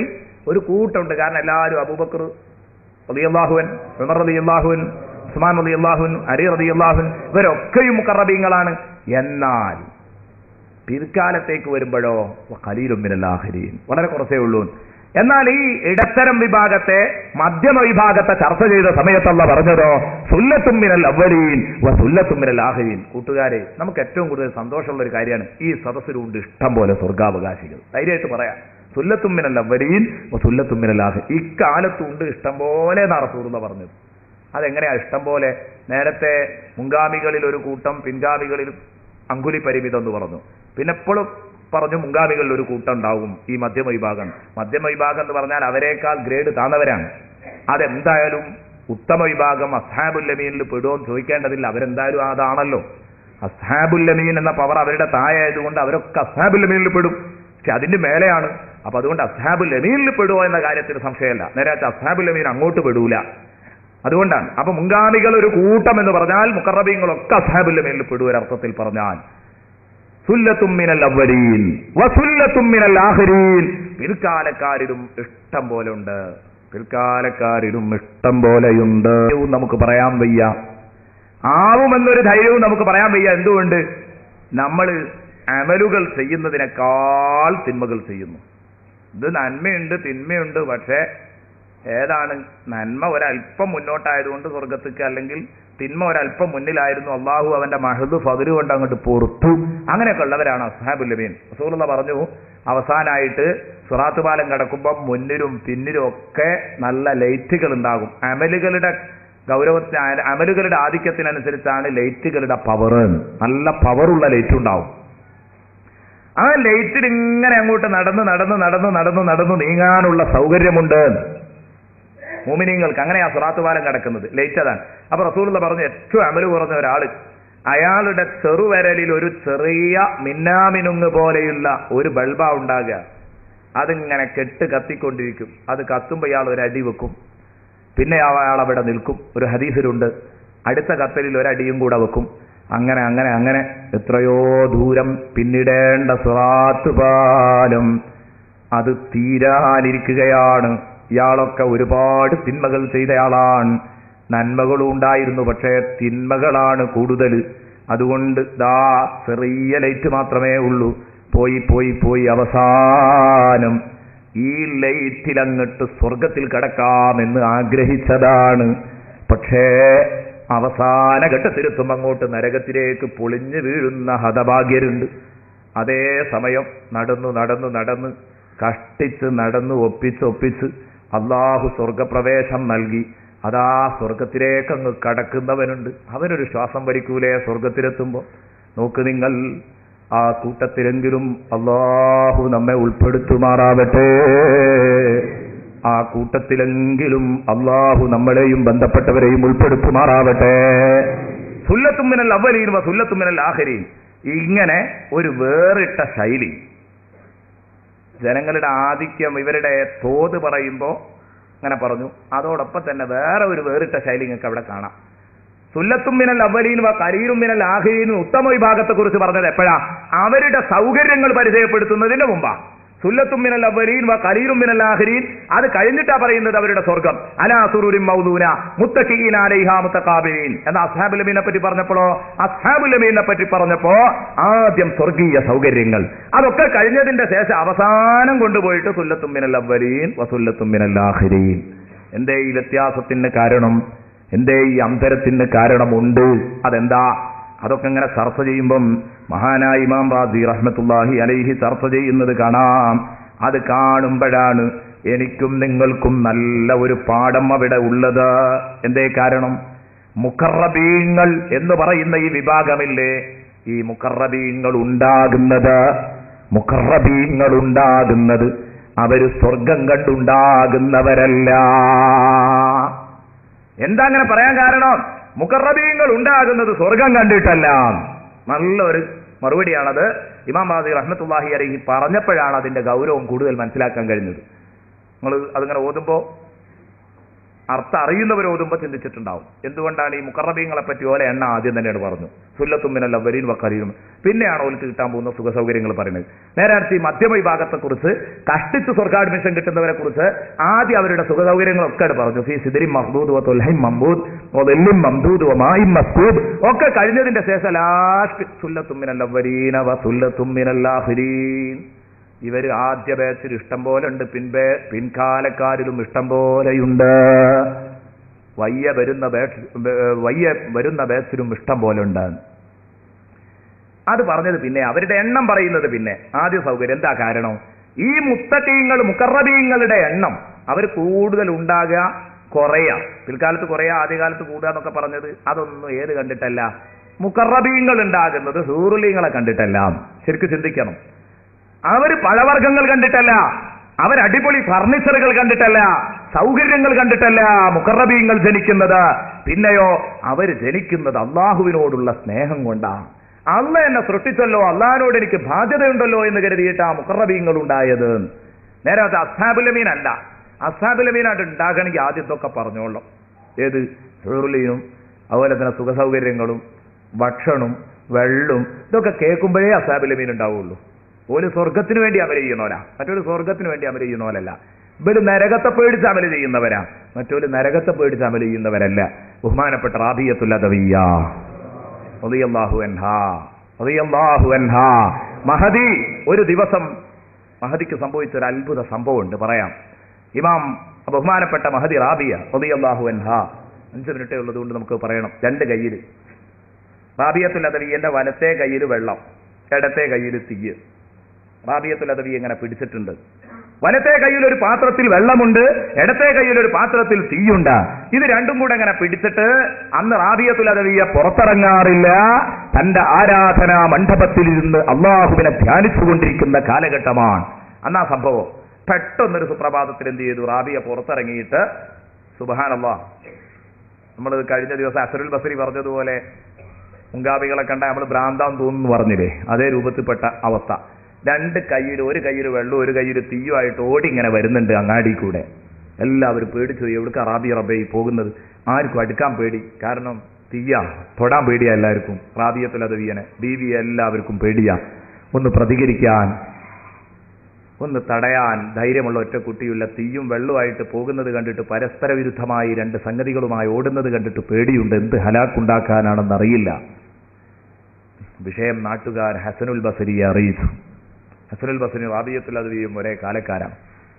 ഒരു കൂട്ടമുണ്ട് കാരണം എല്ലാവരും അബൂബക്കർ റളിയല്ലാഹുവൻ ഉമർ റളിയല്ലാഹുവൻ ഉസ്മാൻ റളിയല്ലാഹുൻ അലി റളിയല്ലാഹുൻ ഇവരൊക്കെയും മുഖറബീങ്ങളാണ് എന്നാൽ പിൽക്കാലത്തേക്ക് വരുമ്പോഴോ ഖലീലും മിനൽ ആഖിരീൻ വളരെ കുറച്ചേ ഉള്ളൂ എന്നാൽ ഈ ഇടത്തരം വിഭാഗത്തെ മധ്യമ വിഭാഗത്തെ ചർച്ച ചെയ്ത സമയത്തല്ല പറഞ്ഞതോ സുല്ലത്തും മിനൽ അവലീൻ വ സുല്ലത്തും മിനൽ ആഹരീൻ കൂട്ടുകാരെ നമുക്ക് ഏറ്റവും കൂടുതൽ സന്തോഷമുള്ള ഒരു കാര്യമാണ് ഈ സദസ്സിലുണ്ട് ഇഷ്ടം പോലെ സ്വർഗാവകാശികൾ ധൈര്യമായിട്ട് പറയാം സുല്ലത്തും മിനൽ അവലീൻ വ സുല്ലത്തും മിനൽ ആഹരീൻ ഇക്കാലത്തുണ്ട് ഇഷ്ടം പോലെ നടത്തൂർന്ന് പറഞ്ഞത് അതെങ്ങനെയാ ഇഷ്ടം പോലെ നേരത്തെ മുൻഗാമികളിൽ ഒരു കൂട്ടം പിൻഗാമികളിൽ അങ്കുലി പരിമിതം എന്ന് പറഞ്ഞു പിന്നെ എപ്പോഴും പറഞ്ഞു മുൻഗാമികളിൽ ഒരു കൂട്ടം ഉണ്ടാവും ഈ മധ്യമ വിഭാഗം മധ്യമ വിഭാഗം എന്ന് പറഞ്ഞാൽ അവരെക്കാൾ ഗ്രേഡ് താന്നവരാണ് അതെന്തായാലും ഉത്തമ വിഭാഗം അസ്ഹാബുല്ലമീനിൽ പെടുമോ ചോദിക്കേണ്ടതില്ല അവരെന്തായാലും അതാണല്ലോ അസ്ഹാബുല്ലമീൻ എന്ന പവർ അവരുടെ താഴായതുകൊണ്ട് അവരൊക്കെ അസ്ഹാബുല്ലമീനിൽ പെടും പക്ഷെ അതിന്റെ മേലെയാണ് അപ്പൊ അതുകൊണ്ട് അസ്ഹാബുല്ലമീനിൽ പെടുമോ എന്ന കാര്യത്തിൽ സംശയമല്ല നേരെ അസ്ഹാബുല്ലമീൻ അങ്ങോട്ട് പെടൂല അതുകൊണ്ടാണ് അപ്പൊ മുൻഗാമികൾ ഒരു കൂട്ടം എന്ന് പറഞ്ഞാൽ മുക്കറബീങ്ങളൊക്കെ അസ്ഹാബുല്ലമീനിൽ പെടും ഒരർത്ഥത്തിൽ പറഞ്ഞാൽ സുല്ലത്തും മിനൽ അവരീൻ വസുല്ലത്തും മിനൽ ആഖിരീൻ പിൽക്കാലക്കാരിലും ഇഷ്ടം പോലെ ഉണ്ട് പിൽക്കാലക്കാരിലും ഇഷ്ടം പോലെയുണ്ട് നമുക്ക് പറയാൻ വയ്യ ആവുമെന്നൊരു ധൈര്യവും നമുക്ക് പറയാൻ വയ്യ എന്തുകൊണ്ട് നമ്മൾ അമലുകൾ ചെയ്യുന്നതിനേക്കാൾ തിന്മകൾ ചെയ്യുന്നു ഇത് നന്മയുണ്ട് തിന്മയുണ്ട് പക്ഷേ ഏതാണ് നന്മ ഒരല്പം മുന്നോട്ടായതുകൊണ്ട് സ്വർഗത്തേക്ക് അല്ലെങ്കിൽ തിന്മ ഒരല്പം മുന്നിലായിരുന്നു അള്ളാഹു അവന്റെ മഹദ് ഫതിര് കൊണ്ട് അങ്ങോട്ട് പൊറുത്തു അങ്ങനെയൊക്കെ ഉള്ളവരാണ് അസ്ഹാബുല്ലമീൻ റസൂലുള്ള പറഞ്ഞു അവസാനായിട്ട് സുറാത്ത് പാലം കിടക്കുമ്പോൾ മുന്നിലും പിന്നിലും ഒക്കെ നല്ല ലൈറ്റുകൾ ഉണ്ടാകും അമലുകളുടെ ഗൗരവത്തിന് അ- അമലുകളുടെ ആധിക്യത്തിനനുസരിച്ചാണ് ലൈറ്റുകളുടെ പവർ നല്ല പവറുള്ള ലൈറ്റ് ഉണ്ടാവും ആ ലൈറ്റിൽ ഇങ്ങനെ അങ്ങോട്ട് നടന്ന് നടന്ന് നടന്ന് നടന്ന് നടന്ന് നീങ്ങാനുള്ള സൗകര്യമുണ്ട് മോമിനിങ്ങൾക്ക് അങ്ങനെയാ സുറാത്ത് പാലം കിടക്കുന്നത് ലൈറ്റ് അതാണ് അപ്പൊ റസൂലുള്ള പറഞ്ഞു ഏറ്റവും അമല് കുറഞ്ഞ ഒരാള് അയാളുടെ ചെറുവിരലിൽ ഒരു ചെറിയ മിന്നാമിനുങ്ങ് പോലെയുള്ള ഒരു ബൾബാ ഉണ്ടാകുക അതിങ്ങനെ കെട്ട് കത്തിക്കൊണ്ടിരിക്കും അത് കത്തുമ്പോൾ ഇയാൾ ഒരു അടി വെക്കും പിന്നെ അയാൾ അവിടെ നിൽക്കും ഒരു ഹദീസിലുണ്ട് അടുത്ത കത്തലിൽ ഒരടിയും കൂടെ വെക്കും അങ്ങനെ അങ്ങനെ അങ്ങനെ എത്രയോ ദൂരം പിന്നിടേണ്ട സുറാത്ത് പാലം അത് തീരാനിരിക്കുകയാണ് ഇയാളൊക്കെ ഒരുപാട് തിന്മകൾ ചെയ്തയാളാണ് നന്മകളും ഉണ്ടായിരുന്നു പക്ഷേ തിന്മകളാണ് കൂടുതൽ അതുകൊണ്ട് ദാ ചെറിയ ലൈറ്റ് മാത്രമേ ഉള്ളൂ പോയി പോയി പോയി അവസാനം ഈ ലൈറ്റിൽ അങ്ങട്ട് സ്വർഗത്തിൽ കടക്കാമെന്ന് ആഗ്രഹിച്ചതാണ് പക്ഷേ അവസാന ഘട്ടത്തിലെത്തും അങ്ങോട്ട് നരകത്തിലേക്ക് പൊളിഞ്ഞു വീഴുന്ന ഹതഭാഗ്യരുണ്ട് അതേ സമയം നടന്നു നടന്നു നടന്ന് കഷ്ടിച്ച് നടന്ന് ഒപ്പിച്ച് ഒപ്പിച്ച് അള്ളാഹു സ്വർഗപ്രവേശം നൽകി അതാ സ്വർഗത്തിലേക്ക് അങ്ങ് കടക്കുന്നവനുണ്ട് അവനൊരു ശ്വാസം വലിക്കൂലേ സ്വർഗത്തിലെത്തുമ്പോ നോക്ക് നിങ്ങൾ ആ കൂട്ടത്തിലെങ്കിലും അള്ളാഹു നമ്മെ ഉൾപ്പെടുത്തുമാറാവട്ടെ ആ കൂട്ടത്തിലെങ്കിലും അള്ളാഹു നമ്മളെയും ബന്ധപ്പെട്ടവരെയും ഉൾപ്പെടുത്തുമാറാവട്ടെ സുല്ലത്തുമ്മിനൽ അവലീൻ വ സുല്ലത്തുമ്മിനൽ ആഹരീൻ ഇങ്ങനെ ഒരു വേറിട്ട ശൈലി ജനങ്ങളുടെ ആധിക്യം ഇവരുടെ തോത് പറയുമ്പോൾ അങ്ങനെ പറഞ്ഞു അതോടൊപ്പം തന്നെ വേറെ ഒരു വേറിട്ട ശൈലി നിങ്ങൾക്ക് അവിടെ കാണാം സുല്ലത്തും മിനൽ അവലീനും കരീരും മിനൽ ആഹിരീനും ഉത്തമ വിഭാഗത്തെ കുറിച്ച് പറഞ്ഞത് എപ്പോഴാ അവരുടെ സൗകര്യങ്ങൾ പരിചയപ്പെടുത്തുന്നതിന് മുമ്പാ സുല്ലത്തും മിനൽ അവലീൻ വ കരീരും മിനൽ ആഹിരീൻ അത് കഴിഞ്ഞിട്ടാ പറയുന്നത് അവരുടെ സ്വർഗം അലാ സുറൂരിൻ മൗദൂന മുത്തഖീന അലൈഹാ മുത്തഖാബിരീൻ എന്ന അസ്ഹാബുലമീനെ പറ്റി പറഞ്ഞപ്പോഴോ അസ്ഹാബുലമീനെ പറ്റി പറഞ്ഞപ്പോ ആദ്യം സ്വർഗീയ സൗകര്യങ്ങൾ അതൊക്കെ കഴിഞ്ഞതിന്റെ ശേഷം അവസാനം കൊണ്ടുപോയിട്ട് സുല്ലത്തും മിനൽ അവലീൻ വ സുല്ലത്തും മിനൽ ആഹിരീൻ എന്തേ ഈ വ്യത്യാസത്തിന് കാരണം എന്തേ ഈ അന്തരത്തിന് കാരണമുണ്ട് അതെന്താ അതൊക്കെ ഇങ്ങനെ ചർച്ച ചെയ്യുമ്പം മഹാനായ ഇമാം റാസി റഹ്മത്തുല്ലാഹി അലൈഹി ചർച്ച ചെയ്യുന്നത് കാണാം അത് കാണുമ്പോഴാണ് എനിക്കും നിങ്ങൾക്കും നല്ല ഒരു പാഠം അവിടെ ഉള്ളത് എന്തേ കാരണം മുഖറബീങ്ങൾ എന്ന് പറയുന്ന ഈ വിഭാഗമില്ലേ ഈ മുഖറബീങ്ങൾ ഉണ്ടാകുന്നത് മുഖറബീങ്ങൾ ഉണ്ടാകുന്നത് അവര് സ്വർഗം കണ്ടുണ്ടാകുന്നവരല്ല എന്താ അങ്ങനെ പറയാൻ കാരണം മുഖറബീങ്ങൾ ഉണ്ടാകുന്നത് സ്വർഗം കണ്ടിട്ടല്ല നല്ലൊരു മറുപടിയാണത് ഇമാം ബാദി റഹ്മത്തുല്ലാഹി അലഹി പറഞ്ഞപ്പോഴാണ് അതിന്റെ ഗൗരവം കൂടുതൽ മനസ്സിലാക്കാൻ കഴിഞ്ഞത് നിങ്ങൾ അതിങ്ങനെ ഓതുമ്പോ അർത്ഥം അറിയുന്നവർ ഓതുമ്പോൾ ചിന്തിച്ചിട്ടുണ്ടാവും എന്തുകൊണ്ടാണ് ഈ മുക്കറബീങ്ങളെ പറ്റി ഓലെ എണ്ണ ആദ്യം തന്നെയാണ് പറഞ്ഞു സുല്ലത്തുമ്മിനല്ല വരീൻ വക്കറിയും പിന്നെയാണ് ഓലിക്ക് കിട്ടാൻ പോകുന്ന സുഖ സൗകര്യങ്ങൾ പറയുന്നത് നേരെ അടുത്ത് ഈ മധ്യമ വിഭാഗത്തെ കുറിച്ച് കഷ്ടിച്ച് സ്വർഗ അഡ്മിഷൻ കിട്ടുന്നവരെ കുറിച്ച് ആദ്യം അവരുടെ സുഖ സൗകര്യങ്ങളൊക്കെ ആണ് പറഞ്ഞു ഫീ സിദിരി മഹ്ദൂദ് തൊൽഹൈം മംബൂദ് ഒതെല്ലും മംദൂദ് മായിം മസ്കൂദ് ഒക്കെ കഴിഞ്ഞതിന്റെ ശേഷം ലാസ്റ്റ് സുല്ലത്തുമ്മിനല്ല വരീന വ സുല്ലത്തുമ്മിനല്ലാഹിരീൻ ഇവർ ആദ്യ ബാച്ചിൽ ഇഷ്ടം പോലെ ഉണ്ട് പിൻപേ പിൻകാലക്കാരിലും ഇഷ്ടം പോലെയുണ്ട് വയ്യ വരുന്ന ബാച്ച് വയ്യ വരുന്ന ബാച്ചിലും ഇഷ്ടം പോലെ ഉണ്ട് അത് പറഞ്ഞത് പിന്നെ അവരുടെ എണ്ണം പറയുന്നത് പിന്നെ ആദ്യ സൗകര്യം എന്താ കാരണം ഈ മുത്തക്കീങ്ങൾ മുക്കറബീങ്ങളുടെ എണ്ണം അവർ കൂടുതൽ ഉണ്ടാകുക കുറയാ പിൽക്കാലത്ത് കുറയാ ആദ്യകാലത്ത് കൂടുക എന്നൊക്കെ പറഞ്ഞത് അതൊന്നും ഏത് കണ്ടിട്ടല്ല മുക്കറബീങ്ങൾ ഉണ്ടാകുന്നത് സൂറുലീങ്ങളെ കണ്ടിട്ടല്ല ശരിക്കും ചിന്തിക്കണം അവര് പഴവർഗ്ഗങ്ങൾ കണ്ടിട്ടല്ല അവർ അടിപൊളി ഫർണിച്ചറുകൾ കണ്ടിട്ടല്ല സൗകര്യങ്ങൾ കണ്ടിട്ടല്ല മുക്കറബീങ്ങൾ ജനിക്കുന്നത് പിന്നെയോ അവര് ജനിക്കുന്നത് അള്ളാഹുവിനോടുള്ള സ്നേഹം കൊണ്ടാണ് അള്ള എന്നെ സൃഷ്ടിച്ചല്ലോ അള്ളാഹിനോട് എനിക്ക് ബാധ്യതയുണ്ടല്ലോ എന്ന് കരുതിയിട്ട് ആ മുക്കറബീങ്ങൾ ഉണ്ടായത് നേരെ അത് അസാബുലമീൻ അല്ല അസാബുലമീനായിട്ട് ഉണ്ടാകണമെങ്കിൽ ആദ്യത്തൊക്കെ പറഞ്ഞോളാം ഏത് ഹെറുലിയും അതുപോലെ തന്നെ സുഖസൗകര്യങ്ങളും ഭക്ഷണവും വെള്ളവും ഇതൊക്കെ കേൾക്കുമ്പോഴേ അസാബുലമീൻ ഉണ്ടാവുള്ളൂ ഒരു സ്വർഗത്തിന് വേണ്ടി അമല ചെയ്യുന്നവരാ മറ്റൊരു സ്വർഗത്തിന് വേണ്ടി അമല ചെയ്യുന്നവരല്ല ഇവര് നരകത്തെ പേടിച്ച് അമല ചെയ്യുന്നവരാ മറ്റൊരു നരകത്തെ പേടിച്ച് അമല ചെയ്യുന്നവരല്ല ബഹുമാനപ്പെട്ട റാബിയത്തുല്ലതവിയ റളിയല്ലാഹു അൻഹാ റളിയല്ലാഹു അൻഹാ മഹദി ഒരു ദിവസം മഹദിക്ക് സംഭവിച്ച ഒരു അത്ഭുത സംഭവമുണ്ട് പറയാം ഇമാം ബഹുമാനപ്പെട്ട മഹദി റാബിയ റളിയല്ലാഹു അൻഹാ അഞ്ച് മിനിറ്റേ ഉള്ളത് കൊണ്ട് നമുക്ക് പറയണം രണ്ട് കയ്യിൽ റാബിയത്തുല്ലതവിയന്റെ വലത്തെ കയ്യിൽ വെള്ളം ഇടത്തെ കയ്യിൽ തീയ് റാബിയത്തുല്ലതവി എങ്ങനെ പിടിച്ചിട്ടുണ്ട് വലത്തെ കയ്യിൽ ഒരു പാത്രത്തിൽ വെള്ളമുണ്ട് ഇടത്തെ കയ്യിൽ ഒരു പാത്രത്തിൽ തീയുണ്ട് ഇത് രണ്ടും കൂടെ അങ്ങനെ പിടിച്ചിട്ട് അന്ന് റാബിയത്തുലതവിയെ പുറത്തിറങ്ങാറില്ല തന്റെ ആരാധനാ മണ്ഡപത്തിൽ ഇരുന്ന് അള്ളാഹുവിനെ ധ്യാനിച്ചുകൊണ്ടിരിക്കുന്ന കാലഘട്ടമാണ് അന്നാ സംഭവം പെട്ടെന്നൊരു സുപ്രഭാതത്തിൽ എന്ത് ചെയ്തു റാബിയ പുറത്തിറങ്ങിയിട്ട് സുബഹാനല്ലാ നമ്മൾ കഴിഞ്ഞ ദിവസം അസറുൽ ബസരി പറഞ്ഞതുപോലെ മുങ്കാബികളെ കണ്ട നമ്മൾ ഭ്രാന്താൻ തോന്നുന്നു പറഞ്ഞില്ലേ അതേ രൂപത്തിൽപ്പെട്ട അവസ്ഥ രണ്ട് കയ്യിൽ ഒരു കയ്യിൽ വെള്ളം ഒരു കയ്യിൽ തീയുമായിട്ട് ഓടി ഇങ്ങനെ വരുന്നുണ്ട് അങ്ങാടി കൂടെ എല്ലാവരും പേടിച്ചു പോയി എവിടേക്ക് റാബി റബേ പോകുന്നത് ആർക്കും അടുക്കാൻ പേടി കാരണം തീയ തൊടാൻ പേടിയാ എല്ലാവർക്കും റാബിയത്തുലത് വീയനെ ബീവിയെ എല്ലാവർക്കും പേടിയാ ഒന്ന് പ്രതികരിക്കാൻ ഒന്ന് തടയാൻ ധൈര്യമുള്ള ഒറ്റ കുട്ടിയുള്ള തീയും വെള്ളവുമായിട്ട് പോകുന്നത് കണ്ടിട്ട് പരസ്പര വിരുദ്ധമായി രണ്ട് സംഗതികളുമായി ഓടുന്നത് കണ്ടിട്ട് പേടിയുണ്ട് എന്ത് ഹലാക്കുണ്ടാക്കാനാണെന്നറിയില്ല വിഷയം നാട്ടുകാർ ഹസനുൽ ബസരിയെ അറിയിച്ചു ഹസനുൽ ബസരി റാബിയത്തുൽ അദവിയും ഒരേ കാലക്കാരാണ്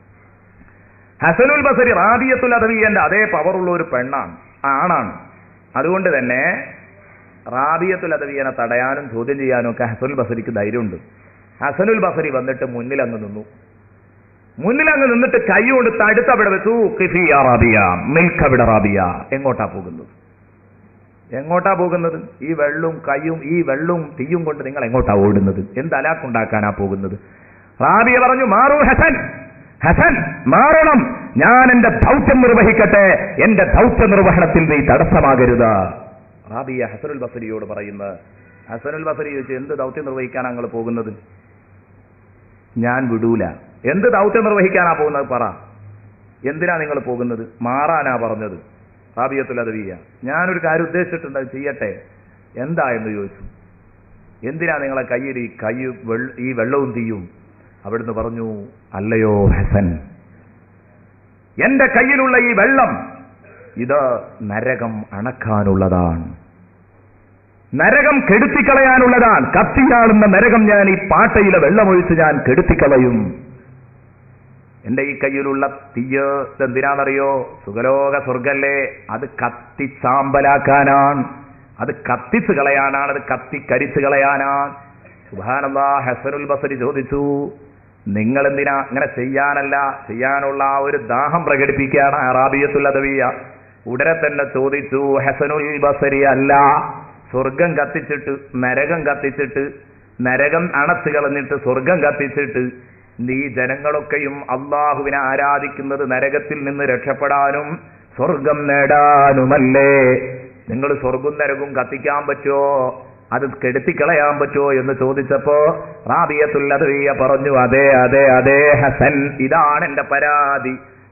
ഹസനുൽ ബസരി റാബിയത്തുൽ അദവിയന്റെ അതേ പവറുള്ള ഒരു പെണ്ണാണ് ആണാണ് അതുകൊണ്ട് തന്നെ റാബിയത്തുൽ അദവിയനെ തടയാനും ചോദ്യം ചെയ്യാനും ഒക്കെ ഹസനുൽ ബസരിക്ക് ധൈര്യമുണ്ട് ഹസനുൽ ബസരി വന്നിട്ട് മുന്നിൽ അങ്ങ് നിന്നു മുന്നിൽ അങ്ങ് നിന്നിട്ട് കൈ കൊണ്ട് തടുത്ത് അവിടെ വെച്ചു കിഫിയ റാബിയ മിൽക്ക് അവിടെ റാബിയ എങ്ങോട്ടാ പോകുന്നത് എങ്ങോട്ടാ പോകുന്നത് ഈ വെള്ളവും കയ്യും ഈ വെള്ളവും തീയും കൊണ്ട് നിങ്ങൾ എങ്ങോട്ടാ ഓടുന്നത് എന്ത് അലാക്കുണ്ടാക്കാനാ പോകുന്നത് റാബിയ പറഞ്ഞു മാറൂ ഹസൻ ഹസൻ മാറണം ഞാൻ എന്റെ ദൗത്യം നിർവഹിക്കട്ടെ എന്റെ ദൗത്യ നിർവഹണത്തിൽ നീ തടസ്സമാകരുത് റാബിയ ഹസനുൽ ബസരിയോട് പറയുന്നത് ഹസനുൽ ബസരി ചോദിച്ചു എന്ത് ദൗത്യം നിർവഹിക്കാനാ നിങ്ങൾ പോകുന്നത് ഞാൻ വിടൂല എന്ത് ദൗത്യം നിർവഹിക്കാനാ പോകുന്നത് പറ എന്തിനാ നിങ്ങൾ പോകുന്നത് മാറാനാ പറഞ്ഞത് റാബിയത്തുൽ അദവിയ ഞാനൊരു കാര്യം ഉദ്ദേശിച്ചിട്ടുണ്ട് അത് ചെയ്യട്ടെ എന്താ എന്ന് ചോദിച്ചു എന്തിനാ നിങ്ങളെ കയ്യിൽ ഈ കൈ വെള്ള- ഈ വെള്ളവും തീയും അവിടുന്ന് പറഞ്ഞു അല്ലയോ ഹസൻ എന്റെ കയ്യിലുള്ള ഈ വെള്ളം ഇത് നരകം അണക്കാനുള്ളതാണ് നരകം കെടുത്തിക്കളയാനുള്ളതാണ് കത്തിയാളുന്ന നരകം ഞാൻ ഈ പാട്ടയിലെ വെള്ളമൊഴിച്ച് ഞാൻ കെടുത്തിക്കളയും എന്റെ ഈ കയ്യിലുള്ള തീയ് എന്തിനാണെന്നറിയോ സുഖലോക സ്വർഗല്ലേ അത് കത്തിച്ചാമ്പലാക്കാനാണ് അത് കത്തിച്ച് കളയാനാണ് അത് കത്തിക്കരിച്ച് കളയാനാണ് സുബാനല്ലാ ഹസനുൽ ബസരി ചോദിച്ചു നിങ്ങൾ എന്തിനാ അങ്ങനെ ചെയ്യാനല്ല ചെയ്യാനുള്ള ആ ഒരു ദാഹം പ്രകടിപ്പിക്കുകയാണ് അറാബിയത്തുൽ അദവിയ ഉടനെ തന്നെ ചോദിച്ചു ഹസനുൽ ബസരി അല്ല സ്വർഗം കത്തിച്ചിട്ട് നരകം കത്തിച്ചിട്ട് നരകം അണച്ചു കളഞ്ഞിട്ട് സ്വർഗം കത്തിച്ചിട്ട് നീ ജനങ്ങളൊക്കെയും അള്ളാഹുവിനെ ആരാധിക്കുന്നത് നരകത്തിൽ നിന്ന് രക്ഷപ്പെടാനും സ്വർഗം നേടാനുമല്ലേ നിങ്ങൾ സ്വർഗം നരകവും കത്തിക്കാൻ പറ്റുമോ അത് കെടുത്തിക്കളയാൻ പറ്റുമോ എന്ന് ചോദിച്ചപ്പോ റാബിയത്തുൽ അദവിയ പറഞ്ഞു അതെ അതെ അതെ ഹസൻ ഇതാണ് എന്റെ പരാതി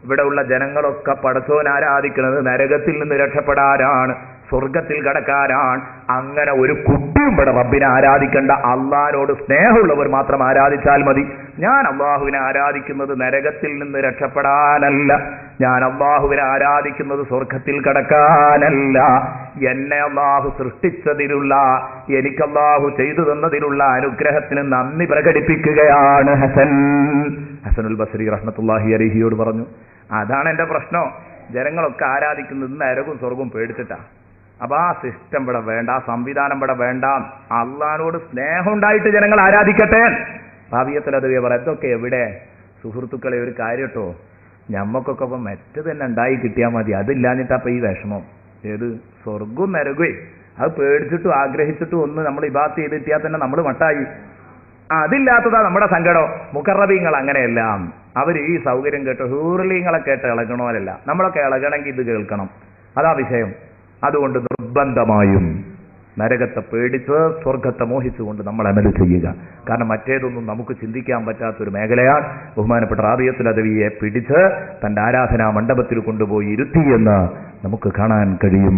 ഇവിടെയുള്ള ജനങ്ങളൊക്കെ പടച്ചോൻ ആരാധിക്കുന്നത് നരകത്തിൽ നിന്ന് രക്ഷപ്പെടാനാണ് സ്വർഗത്തിൽ കടക്കാനാണ് അങ്ങനെ ഒരു കുട്ടിയും ഇവിടെ റബ്ബിനെ ആരാധിക്കേണ്ട അള്ളഹാനോട് സ്നേഹമുള്ളവർ മാത്രം ആരാധിച്ചാൽ മതി ഞാൻ അള്ളാഹുവിനെ ആരാധിക്കുന്നത് നരകത്തിൽ നിന്ന് രക്ഷപ്പെടാനല്ല ഞാൻ അള്ളാഹുവിനെ ആരാധിക്കുന്നത് സ്വർഗത്തിൽ കടക്കാനല്ല എന്നെ അള്ളാഹു സൃഷ്ടിച്ചതിലുള്ള എനിക്ക് അള്ളാഹു ചെയ്തു തന്നതിലുള്ള അനുഗ്രഹത്തിന് നന്ദി പ്രകടിപ്പിക്കുകയാണ് ഹസൻ ഹസനുൽ ബസരി റഹ്മത്തുല്ലാഹി അലിഹിയോട് പറഞ്ഞു അതാണ് എന്റെ പ്രശ്നം ജനങ്ങളൊക്കെ ആരാധിക്കുന്നത് നരകവും സ്വർഗവും പേടിച്ചിട്ടാ അപ്പൊ ആ സിസ്റ്റം ഇവിടെ വേണ്ട ആ സംവിധാനം ഇവിടെ വേണ്ട അള്ളഹാനോട് സ്നേഹം ഉണ്ടായിട്ട് ജനങ്ങൾ ആരാധിക്കട്ടെ ഭാവിയത്തിൽ അത് പറ ഇതൊക്കെ എവിടെ സുഹൃത്തുക്കളെ ഒരു കാര്യം കേട്ടോ ഞമ്മക്കൊക്കെ ഇപ്പൊ മറ്റു തന്നെ ഉണ്ടായി കിട്ടിയാൽ മതി അതില്ലാഞ്ഞിട്ടപ്പൊ ഈ വിഷമം ഏത് സ്വർഗവും നരകവേ അത് പേടിച്ചിട്ടും ആഗ്രഹിച്ചിട്ടും ഒന്ന് നമ്മൾ ഇബാത്ത് ചെയ്ത് കിട്ടിയാൽ തന്നെ നമ്മൾ മട്ടായി അതില്ലാത്തതാ നമ്മുടെ സങ്കടം മുക്കറബീങ്ങൾ അങ്ങനെയല്ല അവർ ഈ സൗകര്യം കേട്ട് ഹൂർലീങ്ങളെ കേട്ട് ഇളകണോരല്ല നമ്മളൊക്കെ ഇളകണമെങ്കിൽ ഇത് കേൾക്കണം അതാ വിഷയം അതുകൊണ്ട് നിർബന്ധമായും നരകത്തെ പേടിച്ച് സ്വർഗത്തെ മോഹിച്ചുകൊണ്ട് നമ്മൾ അമല് ചെയ്യുക കാരണം മറ്റേതൊന്നും നമുക്ക് ചിന്തിക്കാൻ പറ്റാത്തൊരു മേഖലയാണ് ബഹുമാനപ്പെട്ട റാബിയത്തുൽ അദവിയെ പിടിച്ച് തന്റെ ആരാധനാ മണ്ഡപത്തിൽ കൊണ്ടുപോയി ഇരുത്തിയെന്ന് നമുക്ക് കാണാൻ കഴിയും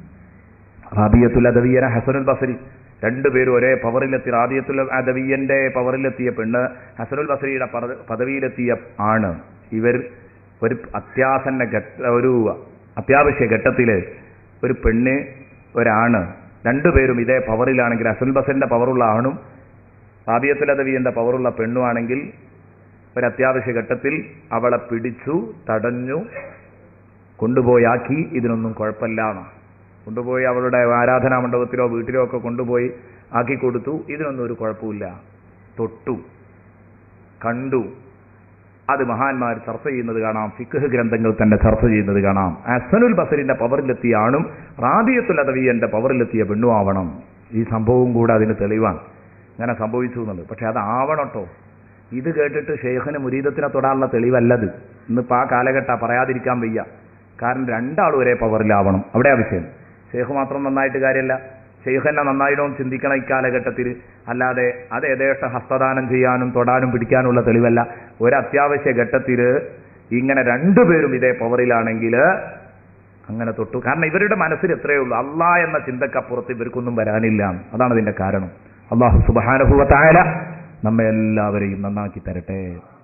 റാബിയത്തുൽ അദവിയന ഹസനുൽ ബസരി രണ്ടുപേരും ഒരേ പവറിലെത്തി റാബിയത്തുൽ അദവിയന്റെ പവറിലെത്തിയ പെണ്ണ് ഹസനുൽ ബസരിയുടെ പദ- പദവിയിലെത്തിയ ആണ് ഇവർ ഒരു അത്യാസന്ന ഘട്ട ഒരു അത്യാവശ്യ ഘട്ടത്തില് ഒരു പെണ്ണ് ഒരാണ് രണ്ടുപേരും ഇതേ പവറിലാണെങ്കിൽ ഹസനുൽ ബസറിന്റെ പവറുള്ള ആണും റാബിയത്തുൽ അദവിയന്റെ പവറുള്ള പെണ്ണുമാണെങ്കിൽ ഒരു അത്യാവശ്യ ഘട്ടത്തിൽ അവളെ പിടിച്ചു തടഞ്ഞു കൊണ്ടുപോയാക്കി ഇതിനൊന്നും കുഴപ്പമില്ല എന്ന്. കൊണ്ടുപോയി അവളുടെ ആരാധനാ മണ്ഡപത്തിലോ വീട്ടിലോ ഒക്കെ കൊണ്ടുപോയി ആക്കി കൊടുത്തു ഇതിനൊന്നും ഒരു കുഴപ്പമില്ല തൊട്ടു കണ്ടു അത് മഹാന്മാർ ചർച്ച ചെയ്യുന്നത് കാണാം ഫിഖ് ഗ്രന്ഥങ്ങൾ തന്നെ ചർച്ച ചെയ്യുന്നത് കാണാം അസനുൽ ബസറിന്റെ പവറിലെത്തിയ ആണും റാബിയത്തുൽ അദവിയന്റെ പവറിലെത്തിയ പെണ്ണും ആവണം ഈ സംഭവവും കൂടെ അതിന് തെളിവാണ് അങ്ങനെ സംഭവിച്ചു എന്നുള്ളത് പക്ഷെ അത് ആവണട്ടോ ഇത് കേട്ടിട്ട് ഷെയ്ഖിന് മുരീദത്തിനെ തൊടാനുള്ള തെളിവല്ലത് ഇന്നിപ്പോ ആ കാലഘട്ട പറയാതിരിക്കാൻ വയ്യ കാരണം രണ്ടാളും ഒരേ പവറിലാവണം അവിടെ ആ വിഷയം ഷെയ്ഖ് മാത്രം നന്നായിട്ട് കാര്യമല്ല ഷെയ്ഖ് തന്നെ നന്നായിടവും ചിന്തിക്കണം ഇക്കാലഘട്ടത്തിൽ അല്ലാതെ അത് യഥേഷ്ട ഹസ്തദാനം ചെയ്യാനും തൊടാനും പിടിക്കാനുള്ള തെളിവല്ല ഒരു അത്യാവശ്യ ഘട്ടത്തിൽ ഇങ്ങനെ രണ്ടുപേരും ഇതേ പവറിലാണെങ്കിൽ അങ്ങനെ തൊട്ടു കാരണം ഇവരുടെ മനസ്സിൽ എത്രയേ ഉള്ളൂ അള്ളാ എന്ന ചിന്തക്കപ്പുറത്ത് ഇവർക്കൊന്നും വരാനില്ല അതാണ് ഇതിന്റെ കാരണം അള്ളാഹു സുബാനുഭവത്തായ നമ്മെ എല്ലാവരെയും നന്നാക്കി തരട്ടെ